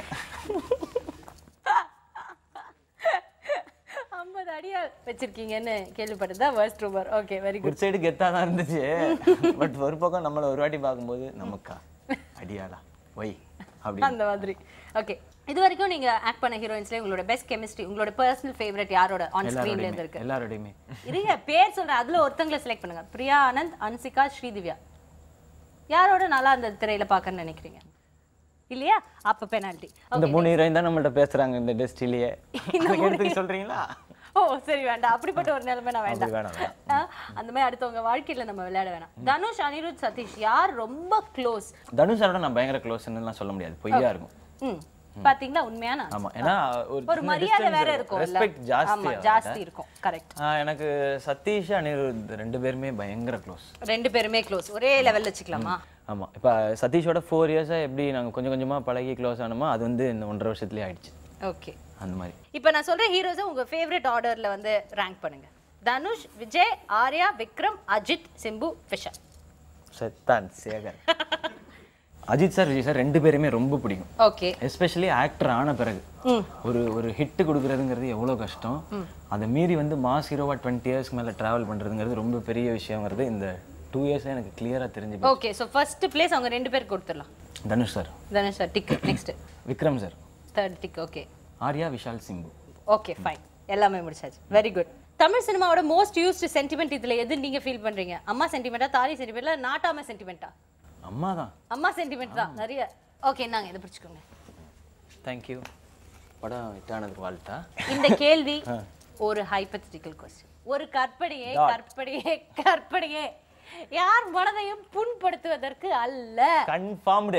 ஐம்பது அடியா வச்சிருக்கீங்கன்னு கேள்விப்பட்டதா worst rumour okay very good ஒரு சைடு கெத்தா தான் இருந்துச்சு பட் ஒரு பக்கம் நம்மள ஒரு வாட்டி பார்க்கும்போது நமக்கா அடியாளா ஒய் அப்படி அந்த மாதிரி ஓகே இது வரைக்கும் நீங்க ஆக்ட் பண்ண ஹீரோயின்ஸ்ல உங்களோட பெஸ்ட் கெமிஸ்ட்ரி உங்களோட பர்சனல் ஃபேவரட் யாரோட ஆன் ஸ்கிரீன்ல இருந்து இருக்கு எல்லாரோடையுமே இருங்க பேர் சொல்றேன் அதுல ஒருத்தங்களை செலக்ட் பண்ணுங்க பிரியா ஆனந்த் அன்சிகா ஸ்ரீதிவ்யா யாரோட நல்லா அந்த திரையில பார்க்கணும்னு நினைக்கிறீங்க இல்லையா அப்ப பெனால்டி இந்த மூணு ஹீரோயின் தான் நம்மள்ட்ட பேசுறாங்க இந்த டெஸ்டிலேயே எடுத்து சொல்றீங்களா ஓ சரி வேண்டாம் அப்படிப்பட்ட ஒரு நிலைமை நான் வேண்டாம் அப்படி வேணாம், வேணாம். ஆ, அந்த மாதிரி அடுத்தவங்க வாழ்க்கையில நம்ம விளையாட வேணாம் தனுஷ் அனிருத் சதீஷ் யார் ரொம்ப க்ளோஸ் தனுஷாரோட நான் பயங்கர க்ளோஸ்லாம் சொல்ல முடியாது பொய்யா இருக்கும் ம் பாத்தீங்களா உண்மையான ஆமா ஏன்னா ஒரு மரியாதை வேற இருக்கும் ரெஸ்பெக்ட் ஆமா ஜாஸ்தி ஜாஸ்தி இருக்கும் கரெக்ட் ஆ, எனக்கு சதீஷ் அனிருத் ரெண்டு பேருமே பயங்கர க்ளோஸ் ரெண்டு பேருமே க்ளோஸ் ஒரே லெவல்ல வச்சுக்கலாமா ஆமா இப்போ சதீஷோட ஃபோர் இயர்ஸா எப்படி நாங்க கொஞ்சம் கொஞ்சமா பழகி க்ளோஸ் ஆனோமோ அது வந்து இந்த ஒன்றரை வருஷத்துலயே ஆயிடுச்சு ஓகே அந்த மாதிரி இப்போ நான் சொல்ற ஹீரோஸை உங்க ஃபேவரட் ஆர்டர்ல வந்து ரேங்க் பண்ணுங்க தனுஷ் விஜய் ஆர்யா விக்ரம் அஜித் சிம்பு விஷால் சத்தான் சேகர் அஜித் சார் விஜய் சார் ரெண்டு பேருமே ரொம்ப பிடிக்கும் ஓகே எஸ்பெஷலி ஆக்டர் ஆன பிறகு ஒரு ஒரு ஹிட் கொடுக்கறதுங்கிறது எவ்வளோ கஷ்டம் அதை மீறி வந்து மாஸ் ஹீரோவா டுவெண்ட்டி இயர்ஸ்க்கு மேலே ட்ராவல் பண்ணுறதுங்கிறது ரொம்ப பெரிய விஷயங்கிறது இந்த டூ இயர்ஸே எனக்கு கிளியராக தெரிஞ்சு போச்சு. ஓகே ஸோ ஃபர்ஸ்ட் பிளேஸ் அவங்க ரெண்டு பேர் கொடுத்துடலாம் Dhanush sir Dhanush sir tick next Vikram sir third tick okay Arya Vishal Simbu okay fine எல்லாமே முடிச்சாச்சு வெரி குட் தமிழ் சினிமாவோட மோஸ்ட் யூஸ்டு சென்டிமெண்ட் இதுல எது நீங்க ஃபீல் பண்றீங்க அம்மா சென்டிமெண்டா தாலி சென்டிமெண்டா நாட்டாம சென்டிமெண்டா அம்மா தான் அம்மா சென்டிமெண்ட் தான் நிறைய ஓகே நாங்க இதை பிடிச்சுக்கோங்க தேங்க்யூ படம் ஹிட்டானதுக்கு வாழ்த்தா இந்த கேள்வி ஒரு ஹைபத்தட்டிக்கல் கொஸ்டின் ஒரு கற்பனையே கற்பனையே கற்பனையே யார் மனதையும் புண்படுத்துவதற்கு அல்ல கன்ஃபார்ம்டு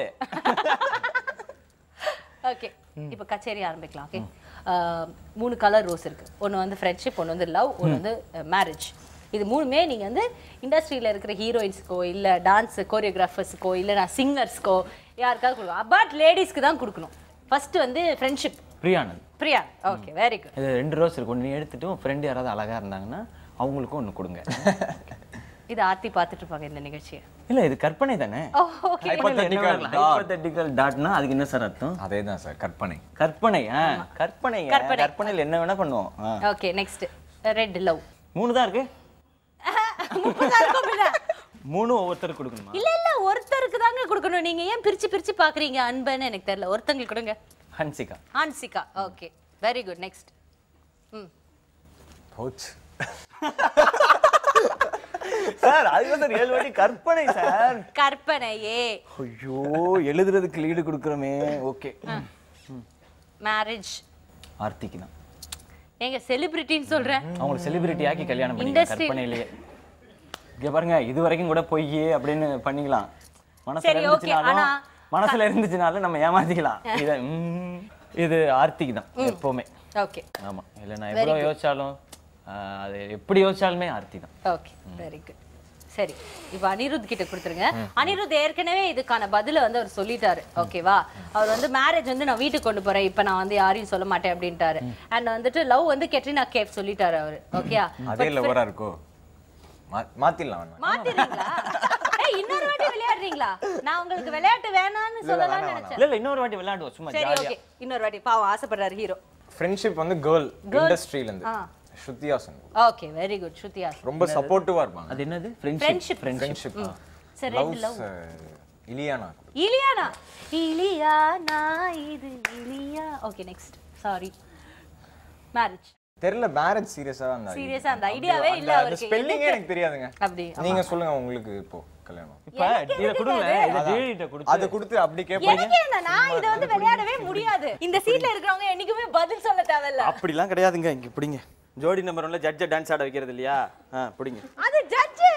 ஓகே இப்போ கச்சேரி ஆரம்பிக்கலாம் ஓகே மூணு கலர் ரோஸ் இருக்கு ஒன்று வந்து ஃப்ரெண்ட்ஷிப் ஒன்று வந்து லவ் ஒன்று வந்து மேரேஜ் இது மூணுமே நீங்கள் வந்து இண்டஸ்ட்ரியில் இருக்கிற ஹீரோயின்ஸ்க்கோ இல்லை டான்ஸ் கோரியோகிராஃபர்ஸுக்கோ இல்லை நான் சிங்கர்ஸ்க்கோ யாருக்காவது கொடுக்கணும் பட் லேடிஸ்க்கு தான் கொடுக்கணும் ஃபர்ஸ்ட் வந்து friendship Priyanand Priya okay very good இது ரெண்டு ரோஸ் இருக்கு ஒன்று எடுத்துட்டு உன் ஃப்ரெண்டு யாராவது அழகா இருந்தாங்கன்னா அவங்களுக்கும் ஒன்று கொடுங்க இது ஆர்த்தி பார்த்துட்டு இருப்பாங்க இந்த நிகழ்ச்சியை இல்ல இது கற்பனை தானே ஓகே Hypothetical dot. ஹைபோதெட்டிக்கல் டாட்னா அதுக்கு என்ன சார் அர்த்தம் அதே தான் சார் கற்பனை கற்பனை ஆ கற்பனை கற்பனை. கற்பனையில் என்ன வேணா பண்ணுவோம் ஆ. ஓகே நெக்ஸ்ட் ரெட் லவ் மூணு தான் இருக்கு முப்பதாயிரம் இல்ல மூணு ஒவ்வொருத்தருக்கு கொடுக்கணுமா இல்ல இல்ல ஒருத்தருக்கு தாங்க கொடுக்கணும் நீங்க ஏன் பிரிச்சு பிரிச்சு பாக்குறீங்க அன்பன்னு எனக்கு தெரியல ஒருத்தங்களுக்கு கொடுங்க Hansika Hansika okay very good next ம் போச்சு சார் அதுதான் சார் ஏழு வாட்டி கற்பனை சார் கற்பனையே ஐயோ எழுதுறதுக்கு லீடு கொடுக்குறோமே ஓகே மேரேஜ் ஆர்த்திக்கு தான் எங்க செலிபிரிட்டின்னு சொல்றேன் அவங்களை செலிபிரிட்டி ஆக்கி கல்யாணம் பண்ணி Industry- கற்பனையிலேயே இங்க பாருங்க இது வரைக்கும் கூட பொய் அப்படின்னு பண்ணிக்கலாம் மனசுல சரி, okay, இருந்துச்சுனாலும் ஆனா- மனசுல இருந்துச்சுனாலும் நம்ம ஏமாத்திக்கலாம் இத ம், இது ஆர்த்திக்கு தான் எப்பவுமே ஓகே ஆமா இல்ல நான் எவ்வளவு யோசிச்சாலும் ஆஹ், அது எப்படி யோசிச்சாலுமே ஆர்த்தி தான் ஓகே வெரி குட் சரி இப்போ அனிருத் கிட்ட கொடுத்துருங்க அனிருத் ஏற்கனவே இதுக்கான பதில வந்து அவர் சொல்லிட்டாரு ஓகேவா அவர் வந்து மேரேஜ் வந்து நான் வீட்டுக்கு கொண்டு போறேன் இப்போ நான் வந்து யாரையும் சொல்ல மாட்டேன் அப்படின்ட்டாரு அண்ட் வந்துட்டு லவ் வந்து கெட்ரினா கேஃப் சொல்லிட்டாரு அவரு ஓகேயா அதே லவரா இருக்கோ மா- மாத்திடலாம் வேணாம் மாத்திடுறீங்களா ஏய் இன்னொரு வாட்டி விளையாடுறீங்களா நான் உங்களுக்கு விளையாட்டு வேணாம்னு சொல்லலாம்னு நினைச்சேன் இல்ல இல்ல இன்னொரு வாட்டி விளையாடுவோம் சும்மா சரி ஜாலியா ஓகே இன்னொரு வாட்டி பாவம் ஆசைப்படுறாரு ஹீரோ ஃப்ரெண்ட்ஷிப் வந்து கேர்ள் இண்டஸ்ட்ரியில இருந்து ஆ. ஸ்ருதியா சென் ஓகே வெரி குட் ஸ்ருதியா ரொம்ப சப்போர்ட்டிவா இருப்பாங்க அது என்னது Friendship. ஃப்ரெண்ட்ஷிப் ஃப்ரெண்ட்ஷிப் சரி லவ்ஸ் இலியானா இலியானா இலியானா இது இலியா ஓகே நெக்ஸ்ட் சாரி மேரேஜ் தெரியல மேரேஜ் சீரியஸா அந்த சீரியஸா அந்த ஐடியாவே இல்ல அவருக்கு ஸ்பெல்லிங்கே எனக்கு தெரியாதுங்க அப்படி நீங்க சொல்லுங்க உங்களுக்கு இப்போ கல்யாணம் இப்ப இத கொடுங்க இத ஜெயிட்ட கொடுத்து அதை கொடுத்து அப்படி கேட்பீங்க எனக்கு என்ன நான் இத வந்து விளையாடவே முடியாது இந்த சீட்ல இருக்கிறவங்க என்னைக்குமே பதில் சொல்ல தேவையில்ல அப்படிலாம் கிடையாதுங்க இங்க பிடிங்க ஜோடி நம்பர் ஒன்ல ஜட்ஜ டான்ஸ் ஆட வைக்கிறது இல்லையா ஆ பிடிங்க அது ஜட்ஜ்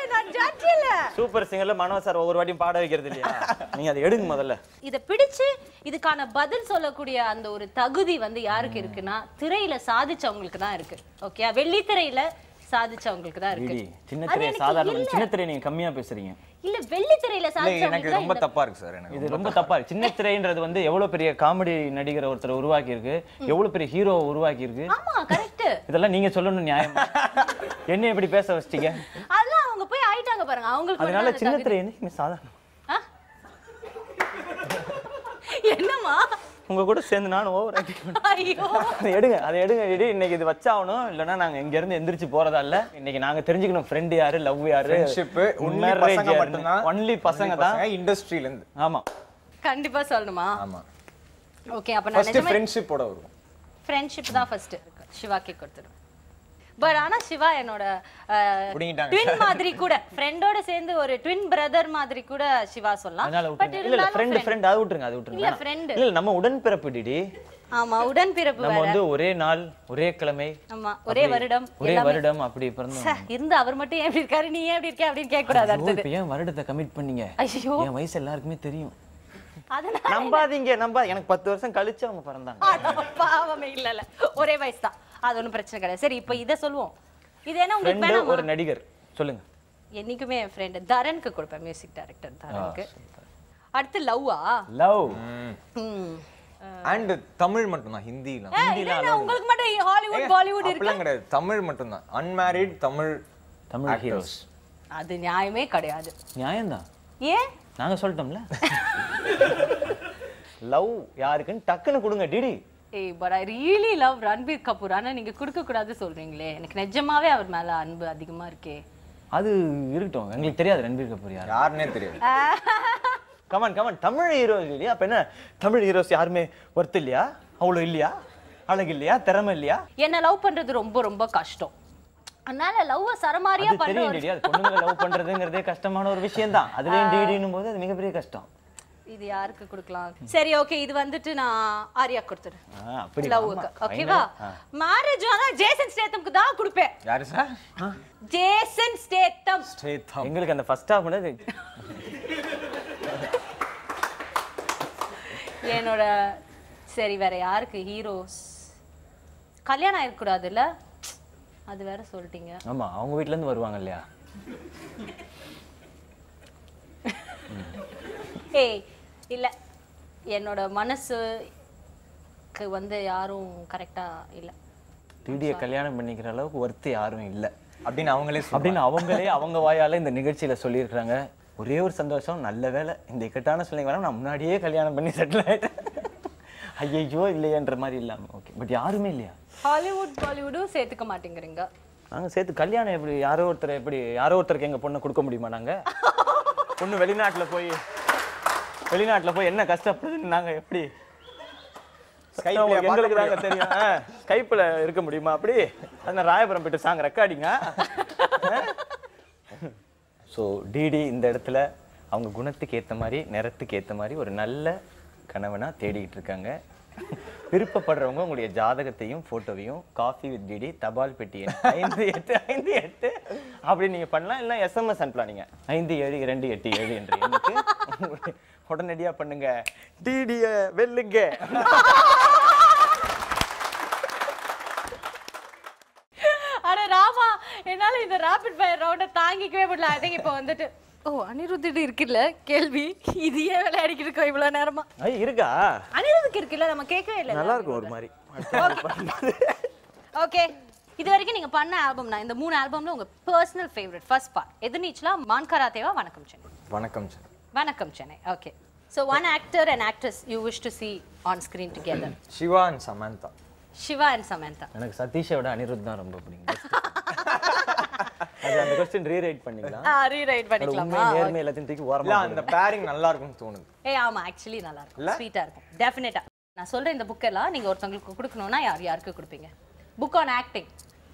நான் ஜட்ஜ் இல்ல சூப்பர் சிங்கர்ல மனோ சார் ஒவ்வொரு வாட்டியும் பாட வைக்கிறது இல்லையா நீங்க அதை எடுங்க முதல்ல இத பிடிச்சு இதுக்கான பதில் சொல்லக்கூடிய அந்த ஒரு தகுதி வந்து யாருக்கு இருக்குன்னா திரையில சாதிச்சவங்களுக்கு தான் இருக்கு ஓகே வெள்ளி திரையில சாதிச்சவங்களுக்கு தான் இருக்கு டிடி சின்ன அது திரையை எனக்கு சாதாரண இல்ல. சின்ன திரையை நீங்க கம்மியா பேசுறீங்க இல்ல வெள்ளி திரையில இல்லை எனக்கு சாதிச்சவங்களுக்கு தான் ரொம்ப இந்த- தப்பா இருக்கு சார் எனக்கு இது ரொம்ப தப்பா இருக்கு சின்ன திரைன்றது வந்து எவ்வளவு பெரிய காமெடி நடிகர் ஒருத்தர் உருவாக்கி இருக்கு எவ்வளவு பெரிய ஹீரோ உருவாக்கி இருக்கு ஆமா கரெக்ட் இதெல்லாம் நீங்க சொல்லணும் நியாயம் என்ன இப்படி பேச வச்சிட்டீங்க அதெல்லாம் அவங்க போய் ஆயிட்டாங்க பாருங்க அவங்களுக்கு அதனால வந்து அந்த சின்ன தகுதி- திரை என்னைக்குமே சாதாரணம் ஆ? என்னம்மா உங்க கூட சேர்ந்து நானும் ஓவர் ஐயோ அதை எடுங்க அதை எடுங்க எடு இன்னைக்கு இது வச்சாகணும் இல்லைன்னா நாங்க இங்க இருந்து எந்திரிச்சு போறதா இல்ல இன்னைக்கு நாங்க தெரிஞ்சுக்கணும் ஃப்ரெண்ட் யாரு லவ் யாரு ஃப்ரெண்ட்ஷிப் ஒன்லி பசங்க மட்டும்தான் ஒன்லி பசங்க தான் இண்டஸ்ட்ரியில இருந்து ஆமா கண்டிப்பா சொல்லணுமா ஆமா ஓகே அப்ப நான் ஃபர்ஸ்ட் நிஜமா ஃப்ரெண்ட்ஷிப்போட வரும் ஃப்ரெண்ட்ஷிப் தான் ஃபர்ஸ்ட் சிவாக்கே கொடுத்துடும் பட் ஆனா சிவா என்னோட புடிங்கிட்டாங்க. ட்வின் மாதிரி கூட ஃப்ரெண்டோட சேர்ந்து ஒரு ட்வின் பிரதர் மாதிரி கூட சிவா சொல்லலாம் அதனால பட் விட்டுருங்க இல்ல இல்ல ஃப்ரெண்ட் ஃப்ரெண்ட் அது விட்டுருங்க அது இல்ல விட்டுருங்க ஃப்ரெண்ட் இல்ல நம்ம உடன்பிறப்பு டிடி ஆமா உடன்பிறப்பு நம்ம வேற வந்து ஒரே நாள் ஒரே கிழமை ஆமா ஒரே வருடம் ஒரே எல்லாமே. வருடம் அப்படி பிறந்தோம் ச்சே, இருந்து அவர் மட்டும் ஏன் இப்படி இருக்காரு நீ ஏன் இப்படி இருக்க அப்படின்னு கேட்க கூடாது ஐயோ, அடுத்தது இப்ப ஏன் வருடத்தை கமிட் பண்ணீங்க ஐயோ என் வயசு எல்லாருக்குமே தெரியும் அதனால நம்பாதீங்க நம்ப எனக்கு பத்து வருஷம் கழிச்சு அவங்க பிறந்தாங்க அட பாவமே இல்ல இல்ல ஒரே வயசு தான் அது ஒண்ணும் பிரச்சனை கிடையாது சரி இப்போ இத சொல்லுவோம் இது என்ன உங்களுக்கு ஃப்ரெண்டு வேணாமா ஒரு நடிகர் சொல்லுங்க என்னைக்குமே என் ஃப்ரெண்ட் தரனுக்கு கொடுப்பேன் மியூசிக் டைரக்டர் தரனுக்கு அடுத்து லவ்வா லவ் ம் அண்ட் தமிழ் மட்டும்தான் ஹிந்திலாம் ஏய், இல்ல, இல்ல, உங்களுக்கு மட்டும் ஹாலிவுட் பாலிவுட் இருக்கு அப்படிலாம் கிடையாது தமிழ் மட்டும்தான் unmarried Tamil Tamil actors. Heroes அது நியாயமே கிடையாது நியாயம்தான் ஏன் நாங்க சொல்லிட்டோம்ல லவ் யாருக்குன்னு டக்குன்னு கொடுங்க டிடி ஏய் but I really love Ranbir Kapoor ஆனா நீங்க கொடுக்க கூடாது சொல்றீங்களே எனக்கு நிஜமாவே அவர் மேல அன்பு அதிகமா இருக்கே அது இருக்கட்டும் எங்களுக்கு தெரியாது ரன்பீர் கபூர் யார் யாருன்னே தெரியாது கமான் கமான் தமிழ் ஹீரோஸ் இல்லையா அப்ப என்ன தமிழ் ஹீரோஸ் யாருமே ஒர்த் இல்லையா அவ்வளோ இல்லையா அழகு இல்லையா திறமை இல்லையா என்ன லவ் பண்றது ரொம்ப ரொம்ப கஷ்டம் அதனால லவ் சரமாரியா அது பண்ற தெரியும் ஒரு டிடி அது பொண்ணுங்களை லவ் பண்றதுங்கிறதே கஷ்டமான ஒரு விஷயம் தான் அதுலயும் டிடினும் போது அது மிகப்பெரிய கஷ்டம் இது யாருக்கு கொடுக்கலாம் சரி ஓகே இது வந்துட்டு நான் ஆர்யா கொடுத்துறேன் ஆ, அப்படி லவ்வுக்கு ஆமா, ஓகேவா final. ஆ. மேரேஜ் ஆனா ஜேசன் ஸ்டேத்தம்க்கு தான் கொடுப்பேன் யாரு சார் ஜேசன் ஸ்டேத்தம் ஸ்ரேதம் எங்களுக்கு அந்த ஃபர்ஸ்ட் ஹாஃப் கூட என்னோட சரி வேற யாருக்கு ஹீரோஸ் கல்யாணம் ஆயிருக்கூடாதுல்ல அது வேற சொல்லிட்டீங்க ஆமா அவங்க வீட்ல இருந்து வருவாங்க இல்லையா ஏய் இல்ல என்னோட மனசுக்கு வந்து யாரும் கரெக்டா இல்ல டிடியை கல்யாணம் பண்ணிக்கிற அளவுக்கு ஒர்த்து யாரும் இல்ல அப்படின்னு அவங்களே சொல்றாங்க. அப்படின்னு அவங்களே அவங்க வாயால இந்த நிகழ்ச்சியில சொல்லியிருக்கிறாங்க ஒரே ஒரு சந்தோஷம் நல்ல வேலை இந்த இக்கட்டான சூழ்நிலை வர நான் முன்னாடியே கல்யாணம் பண்ணி செட்டில் ஆயிட்டேன் ஐயையோ இல்லையன்ற மாதிரி இல்லாம ஓகே பட் யாருமே இல்லையா ஹாலிவுட் பாலிவுடும் சேர்த்துக்க மாட்டேங்கிறீங்க நாங்க சேர்த்து கல்யாணம் எப்படி யாரோ ஒருத்தர் எப்படி யாரோ ஒருத்தருக்கு எங்க பொண்ணை கொடுக்க முடியுமா நாங்க பொண்ணு வெளிநாட்டுல போய் வெளிநாட்டுல போய் என்ன கஷ்டப்படுதுன்னு நாங்க எப்படி Skype-லயா உங்களுக்கு எங்களுக்கு பார்க்க தாங்க தெரியும் ஆ, ஸ்கைப்ல இருக்க முடியுமா அப்படி அந்த ராயபுரம் போயிட்டு சாங் ரெக்கார்டிங்க ஸோ டிடி இந்த இடத்துல அவங்க குணத்துக்கு ஏத்த மாதிரி நிறத்துக்கு ஏத்த மாதிரி ஒரு நல்ல கணவனா தேடிக்கிட்டு இருக்காங்க விருப்பப்படுறவங்க உங்களுடைய ஜாதகத்தையும் போட்டோவையும் காஃபி வித் டிடி தபால் பெட்டி எண் ஐந்து எட்டு ஐந்து எட்டு அப்படி நீங்க பண்ணலாம் இல்லை எஸ்எம்எஸ் அனுப்பலாம் நீங்க ஐந்து ஏழு இரண்டு எட்டு ஏழு என்ற எண்ணுக்கு உடனடியா பண்ணுங்க டிடிய வெல்லுங்க அட ராமா என்னால இந்த ராபிட் ஃபயர் ரவுண்ட தாங்கிக்கவே முடியல ஐ திங்க் இப்போ வந்துட்டு ஓ அனிருத்திட்டு இருக்குல்ல கேள்வி இது ஏன் விளையாடிக்கிட்டு இருக்கோம் இவ்வளவு நேரமா ஐ இருக்கா அனிருத்துக்கு இருக்குல்ல நம்ம கேட்கவே இல்லை நல்லா இருக்கும் ஒரு மாதிரி ஓகே இது வரைக்கும் நீங்க பண்ண ஆல்பம் நான் இந்த மூணு ஆல்பம்ல உங்க பர்சனல் ஃபேவரட் ஃபர்ஸ்ட் பார்ட் எது நீச்சலா மான் கராத்தேவா வணக்கம் சென்னை வணக்கம் சார் வணக்கம் Chennai okay so one actor and actress you wish to see on screen together Siva and Samantha Siva and Samantha எனக்கு சதீஷை விட அனிருத் தான் ரொம்ப பிடிக்கும் அது அந்த கொஸ்டின் ரீரைட் பண்ணிக்கலாம் ரீரைட் அதோட உண்மை பண்ணிக்கலாமா நேர்மை எல்லாத்தையும் தூக்கி இல்ல ஓரமா அந்த பேரிங் நல்லா இருக்கும்னு தோணுது ஏய் ஆமா ஆக்சுவலி நல்லா இருக்கும் ஸ்வீட்டா இருக்கும் டெஃபினட்டா நான் சொல்ற இந்த புக் எல்லாம் நீங்க ஒருத்தவங்களுக்கு கொடுக்கணும்னா யார் யாருக்கு கொடுப்பீங்க புக் ஆன் ஆக்டிங்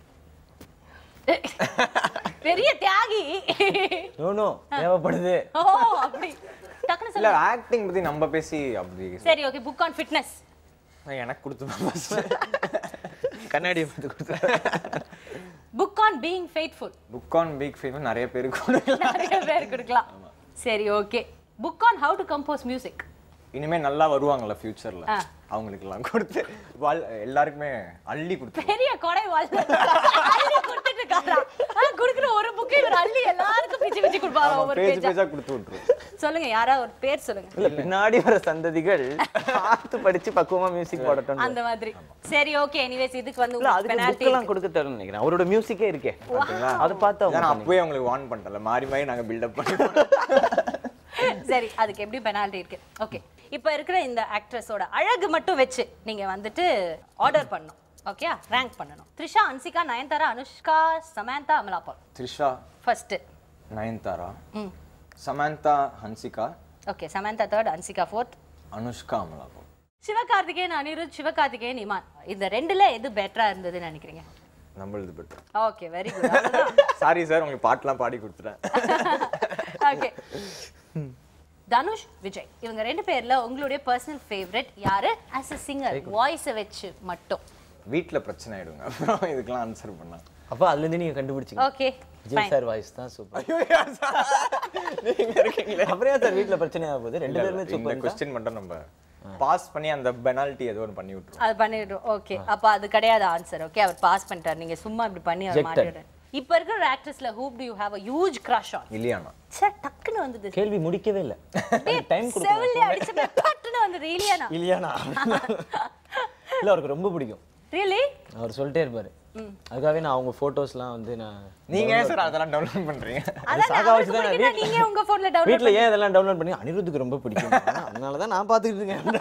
பெரிய தியாகி நோ நோ தேவைப்படுது ஓ அப்படி டக்குனு இல்ல சொல்லுங்க ஆக்டிங் பத்தி நம்ம பேசி அப்படி சரி ஓகே புக் ஆன் ஃபிட்னஸ் எனக்கு கொடுத்து கண்ணாடியை பார்த்து கொடுத்து book book on being faithful book on big fame நிறைய பேருக்கு கொடுக்கலாம் நிறைய பேர் கொடுக்கலாம் சரி okay book on how to compose music இனிமே நல்லா வருவாங்கல்ல ஃபியூச்சர்ல ஆ. அவங்களுக்கு எல்லாம் கொடுத்து வாழ் எல்லாருக்குமே அள்ளி கொடுத்து பெரிய கொடை வாழ் அள்ளி கொடுத்துட்டு இருக்காரா ஆ, குடுக்குற ஒரு புக்கு இவர் அள்ளி எல்லாருக்கும் பிச்சு பிச்சு கொடுப்பாரா ஒவ்வொரு பேஜ் பேஜா பேஜா கொடுத்து விட்டுரும் சொல்லுங்க யாரா ஒரு பேர் சொல்லுங்க இல்ல பின்னாடி வர சந்ததிகள் பார்த்து படிச்சு பக்குவமா மியூசிக் போடட்டும் அந்த மாதிரி சரி ஓகே எனிவேஸ் இதுக்கு வந்து இல்ல உங்களுக்கு அதுக்கு பெனால்டி புக்கெல்லாம் கொடுக்க தரணும்னு நினைக்கிறேன் அவரோட மியூசிக்கே இருக்கே அதை பார்த்து அவங்க நான் பண்ணி- அப்பவே அவங்களுக்கு வார்ன் பண்ணிட்டல மாறி மாறி நாங்க பில்டப் பண்ணி சரி அதுக்கு எப்படி பெனால்டி இருக்கு ஓகே இப்போ இருக்கிற இந்த ஆக்ட்ரஸோட அழகு மட்டும் வச்சு நீங்க வந்துட்டு ஆர்டர் பண்ணணும் ஓகே ரேங்க் பண்ணணும் த்ரிஷா அன்சிகா நயன்தாரா அனுஷ்கா சமந்தா அமலா பால் த்ரிஷா ஃபர்ஸ்ட் நயன்தாரா ம் Samantha Hansika okay Samantha third Hansika fourth Anushka அமலாபம் சிவகார்த்திகேயன் அனிருத் சிவகார்த்திகேயன் இமான் இந்த ரெண்டுல எது பெட்டரா இருந்ததுன்னு நினைக்கிறீங்க நம்மளது better okay very good sorry sir உங்களுக்கு பாட்டெல்லாம் பாடி கொடுத்துட்டேன் ஓகே தனுஷ் விஜய் இவங்க ரெண்டு பேர்ல உங்களுடைய பர்சனல் ஃபேவரட் யாரு ஆஸ் அ சிங்கர் வாய்ஸை வச்சு மட்டும் வீட்ல பிரச்சனை ஆயிடுங்க அப்புறம் இதுக்கெல்லாம் ஆன்சர் பண்ணா அப்ப அதுல இருந்து நீங்க கண்டுபிடிச்சீங்க ஓகே விஜய் சார் வாய்ஸ் தான் சூப்பர் அப்புறம் ஏன் சார் வீட்ல பிரச்சனை ஆக போகுது ரெண்டு பேருமே இந்த சூப்பர் கொஸ்டின் மட்டும் நம்ம பாஸ் பண்ணி அந்த பெனால்ட்டி ஏதோ ஒன்று பண்ணி விட்டுருவோம் அது பண்ணிடுறோம் ஓகே அப்ப அது கிடையாது ஆன்சர் ஓகே அவர் பாஸ் பண்ணிட்டார் நீங்க சும்மா இப்படி பண்ணி அவர் Rejected. மாட்டிடுறாரு இப்ப இருக்கிற ஆக்ட்ரஸ்ல who do you have a huge crush on இல்லையாண்ணா சே டக்குன்னு வந்தது கேள்வி முடிக்கவே இல்ல டைம் செவிலி அடிச்ச டக்குன்னு வந்து ரீலியானா இல்லையானா இல்ல அவருக்கு ரொம்ப பிடிக்கும் ரியலி அவர் சொல்லிட்டே இருப்பாரு அதுக்காகவே நான் அவங்க போட்டோஸ்லாம் வந்து நான் நீங்க ஏன் சார் அதெல்லாம் டவுன்லோட் பண்றீங்க அதான் சாகா அவருக்கு வச்சு தான் பிடிக்கும்னா வீட்ல- நீங்க உங்க போன்ல டவுன்லோட் வீட்ல ஏன் இதெல்லாம் டவுன்லோட் பண்ணி அனிருத்துக்கு ரொம்ப பிடிக்கும் அதனால தான் நான் பார்த்துக்கிட்டு இருக்கேன்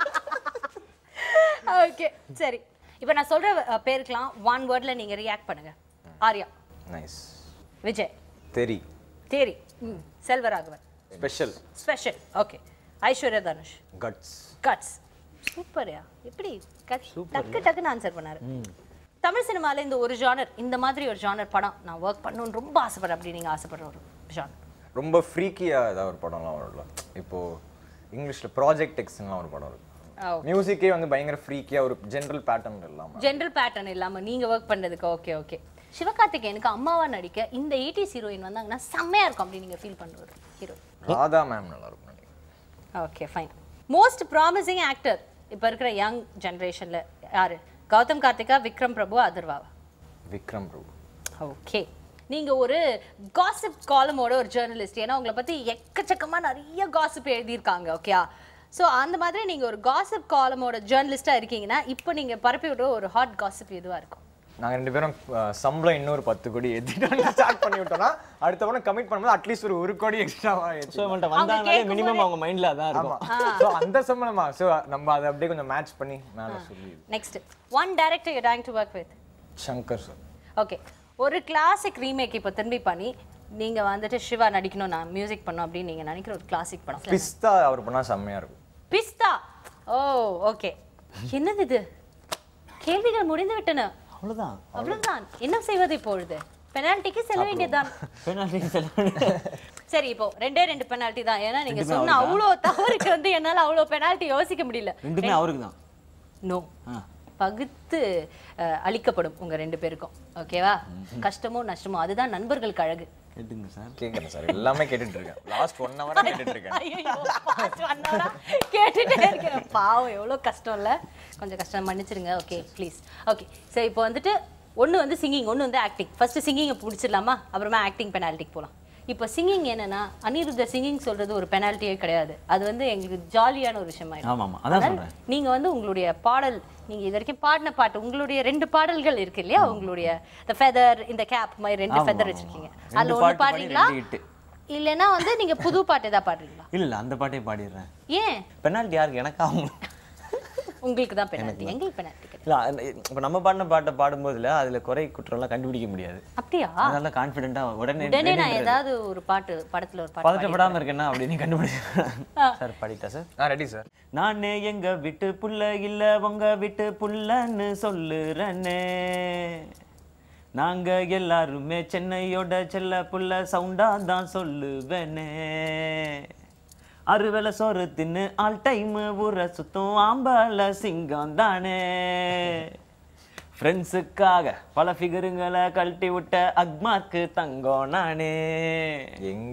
ஓகே சரி இப்போ நான் சொல்ற அஹ், பேருக்கெல்லாம் ஒன் வேர்ட்ல நீங்க ரியாக்ட் பண்ணுங்க ஆர்யா நைஸ் விஜய் தெரி தேரி ம் Selvaraghavan special special okay Aishwarya Dhanush guts guts சூப்பர்யா எப்படி கட்- டக்கு டக்குன்னு ஆன்சர் பண்ணாரு தமிழ் சினிமால இந்த ஒரு ஜானர் இந்த மாதிரி ஒரு ஜானர் படம் நான் ஒர்க் பண்ணணும்னு ரொம்ப ஆசைப்படுறேன் அப்படி நீங்க ஆசைப்படுற ஒரு ஜானர் ரொம்ப ஃப்ரீக்கியா ஏதாவது ஒரு படம்லாம் வரும்ல இப்போ இங்கிலீஷ்ல ப்ராஜெக்ட் எக்ஸ்லாம் ஒரு படம் இருக்கு மியூசிக்கே வந்து பயங்கர ஃப்ரீக்கியா ஒரு ஜென்ரல் பேட்டர்ன் இல்லாம ஜென்ரல் பேட்டர்ன் இல்லாம நீங்க ஒர்க் பண்றதுக்கு ஓகே ஓகே சிவகார்த்திகேயனுக்கு அம்மாவா நடிக்க இந்த எயிட்டிஸ் ஹீரோயின் வந்தாங்கன்னா செம்மையா இருக்கும் அப்படி நீங்க ஃபீல் பண்ற ஒரு ஹீரோ ராதா மேம் நல்லா இருக்கும் நினைக்கிறேன் okay fine most promising actor இப்போ இருக்கிற யங் ஜென்ரேஷன்ல யாரு கௌதம் கார்த்திகா விக்ரம் பிரபு அதர்வாவா விக்ரம் பிரபு ஓகே நீங்க ஒரு காசிப் காலமோட ஒரு ஜேர்னலிஸ்ட் ஏன்னா உங்களை பத்தி எக்கச்சக்கமா நிறைய காசிப் எழுதியிருக்காங்க ஓகே ஸோ அந்த மாதிரி நீங்க ஒரு காசிப் காலமோட ஜேர்னலிஸ்டா இருக்கீங்கன்னா இப்போ நீங்க பரப்பி விடுற ஒரு ஹாட் காசிப் எதுவா இருக்கும் நாங்க ரெண்டு பேரும் அஹ், சம்பளம் இன்னொரு பத்து கோடி ஏற்றிட்டு ஸ்டார்ட் பண்ணி விட்டோம்னா அடுத்த படம் கமிட் பண்ணும்போது அட்லீஸ்ட் ஒரு ஒரு கோடி எக்ஸ்ட்ராவா ஸோ அவன்கிட்ட வந்தாங்களே மினிமம் அவங்க மைண்ட்ல அதான் ஆமா இருக்கும் ஸோ அந்த சம்பளமா ஸோ நம்ம அதை அப்படியே கொஞ்சம் மேட்ச் பண்ணி மேலே சொல்லி next one director you dying to work with Shankar sir okay ஒரு கிளாசிக் ரீமேக் இப்போ திரும்பி பண்ணி நீங்க வந்துட்டு சிவா நடிக்கணும் நான் மியூசிக் பண்ணணும் அப்படின்னு நீங்க நினைக்கிற ஒரு கிளாசிக் படம் பிஸ்தா அவர் பண்ணா செம்மையா இருக்கும் பிஸ்தா ஓ ஓகே என்னது இது கேள்விகள் முடிந்து விட்டன அவ்வளவுதான் அவ்வளவுதான் என்ன செய்வது இப்பொழுது பெனால்டிக்கு செல்ல வேண்டியதுதான் பெனால்டி செலவு சரி இப்போ ரெண்டே ரெண்டு பெனால்டி தான் ஏன்னா நீங்க சொன்ன அவ்வளோ தவறுக்கு வந்து என்னால அவ்வளோ பெனால்டி யோசிக்க முடியல ரெண்டுமே அவருக்கு தான் நோ பகுத்து அஹ், அளிக்கப்படும் உங்க ரெண்டு பேருக்கும் ஓகேவா கஷ்டமோ நஷ்டமோ அதுதான் நண்பர்களுக்கு அழகு கேட்டுங்க சார் கேட்குறேன் சார் எல்லாமே கேட்டுட்டு இருக்கேன் லாஸ்ட் ஒன் ஹவர் கேட்டுட்டு இருக்கேன் ஐயையோ, past one hour ஆ கேட்டுட்டே இருக்கிறேன் பாவம் எவ்வளோ கஷ்டம் இல்ல கொஞ்சம் கஷ்டம் மன்னிச்சிருங்க ஓகே ப்ளீஸ் ஓகே சரி இப்போ வந்துட்டு ஒன்று வந்து சிங்கிங் ஒன்று வந்து ஆக்டிங் ஃபர்ஸ்ட் சிங்கிங்கை பிடிச்சிடலாமா அப்புறமா ஆக்டிங் பெனால்ட்டிக்கு போகலாம் இப்போ சிங்கிங் என்னன்னா அனிருத்த சிங்கிங் சொல்றது ஒரு பெனால்ட்டியே கிடையாது அது வந்து எங்களுக்கு ஜாலியான ஒரு விஷயமா ஆமா ஆமா அதான் சொல்றேன் நீங்க வந்து உங்களுடைய பாடல் நீங்க இது வரைக்கும் பாடின பாட்டு உங்களுடைய ரெண்டு பாடல்கள் இருக்கு இல்லையா உங்களுடைய இந்த ஃபெதர் இந்த கேப் மாதிரி ரெண்டு ஆமா, ஃபெதர் ஆமா, வச்சிருக்கீங்க ஆமா. அதுல ரெண்டு ஒண்ணு பாட்டு பாடி பாடுறீங்களா ரெண்டு hit. இல்லைன்னா வந்து நீங்க புது பாட்டு ஏதாவது பாடுறீங்களா இல்ல இல்ல அந்த பாட்டே பாடிடுறேன் ஏன் பெனால்டி யாருக்கு எனக்கு அவங்க உங்களுக்கு தான் பெனால்ட்டி எங்களுக்கு பெனால்ட்டி கிடையாது இல்ல அந்த- இப்ப நம்ம பாடின பாட்டை பாடும்போதுல அதுல குறை குற்றம்லாம் கண்டுபிடிக்க முடியாது அப்படியா அதனால கான்ஃபிடென்ட்டா உடனே உடனே நான் ஏதாவது ஒரு பாட்டு படத்துல ஒரு பாட்டு பதட்டப்படாம இருக்கேன்னா அப்படின்னு கண்டுபிடிச்சு சார் பாடிட்டா சார் ஆ ரெடி சார் நானே எங்க வீட்டு புள்ள இல்ல உங்க வீட்டு புள்ளன்னு சொல்லுறனே நாங்க எல்லாருமே சென்னையோட செல்ல புள்ள சவுண்டா தான் சொல்லுவேனே அறுவேளை சோறு தின்னு ஆல் டைம் ஊரை சுத்தும் ஆம்பள சிங்கம் தானே ஃப்ரெண்ட்ஸுக்காக பல ஃபிகருங்களை கழட்டி விட்ட அக்மார்க்கு தங்கம் நானே எங்க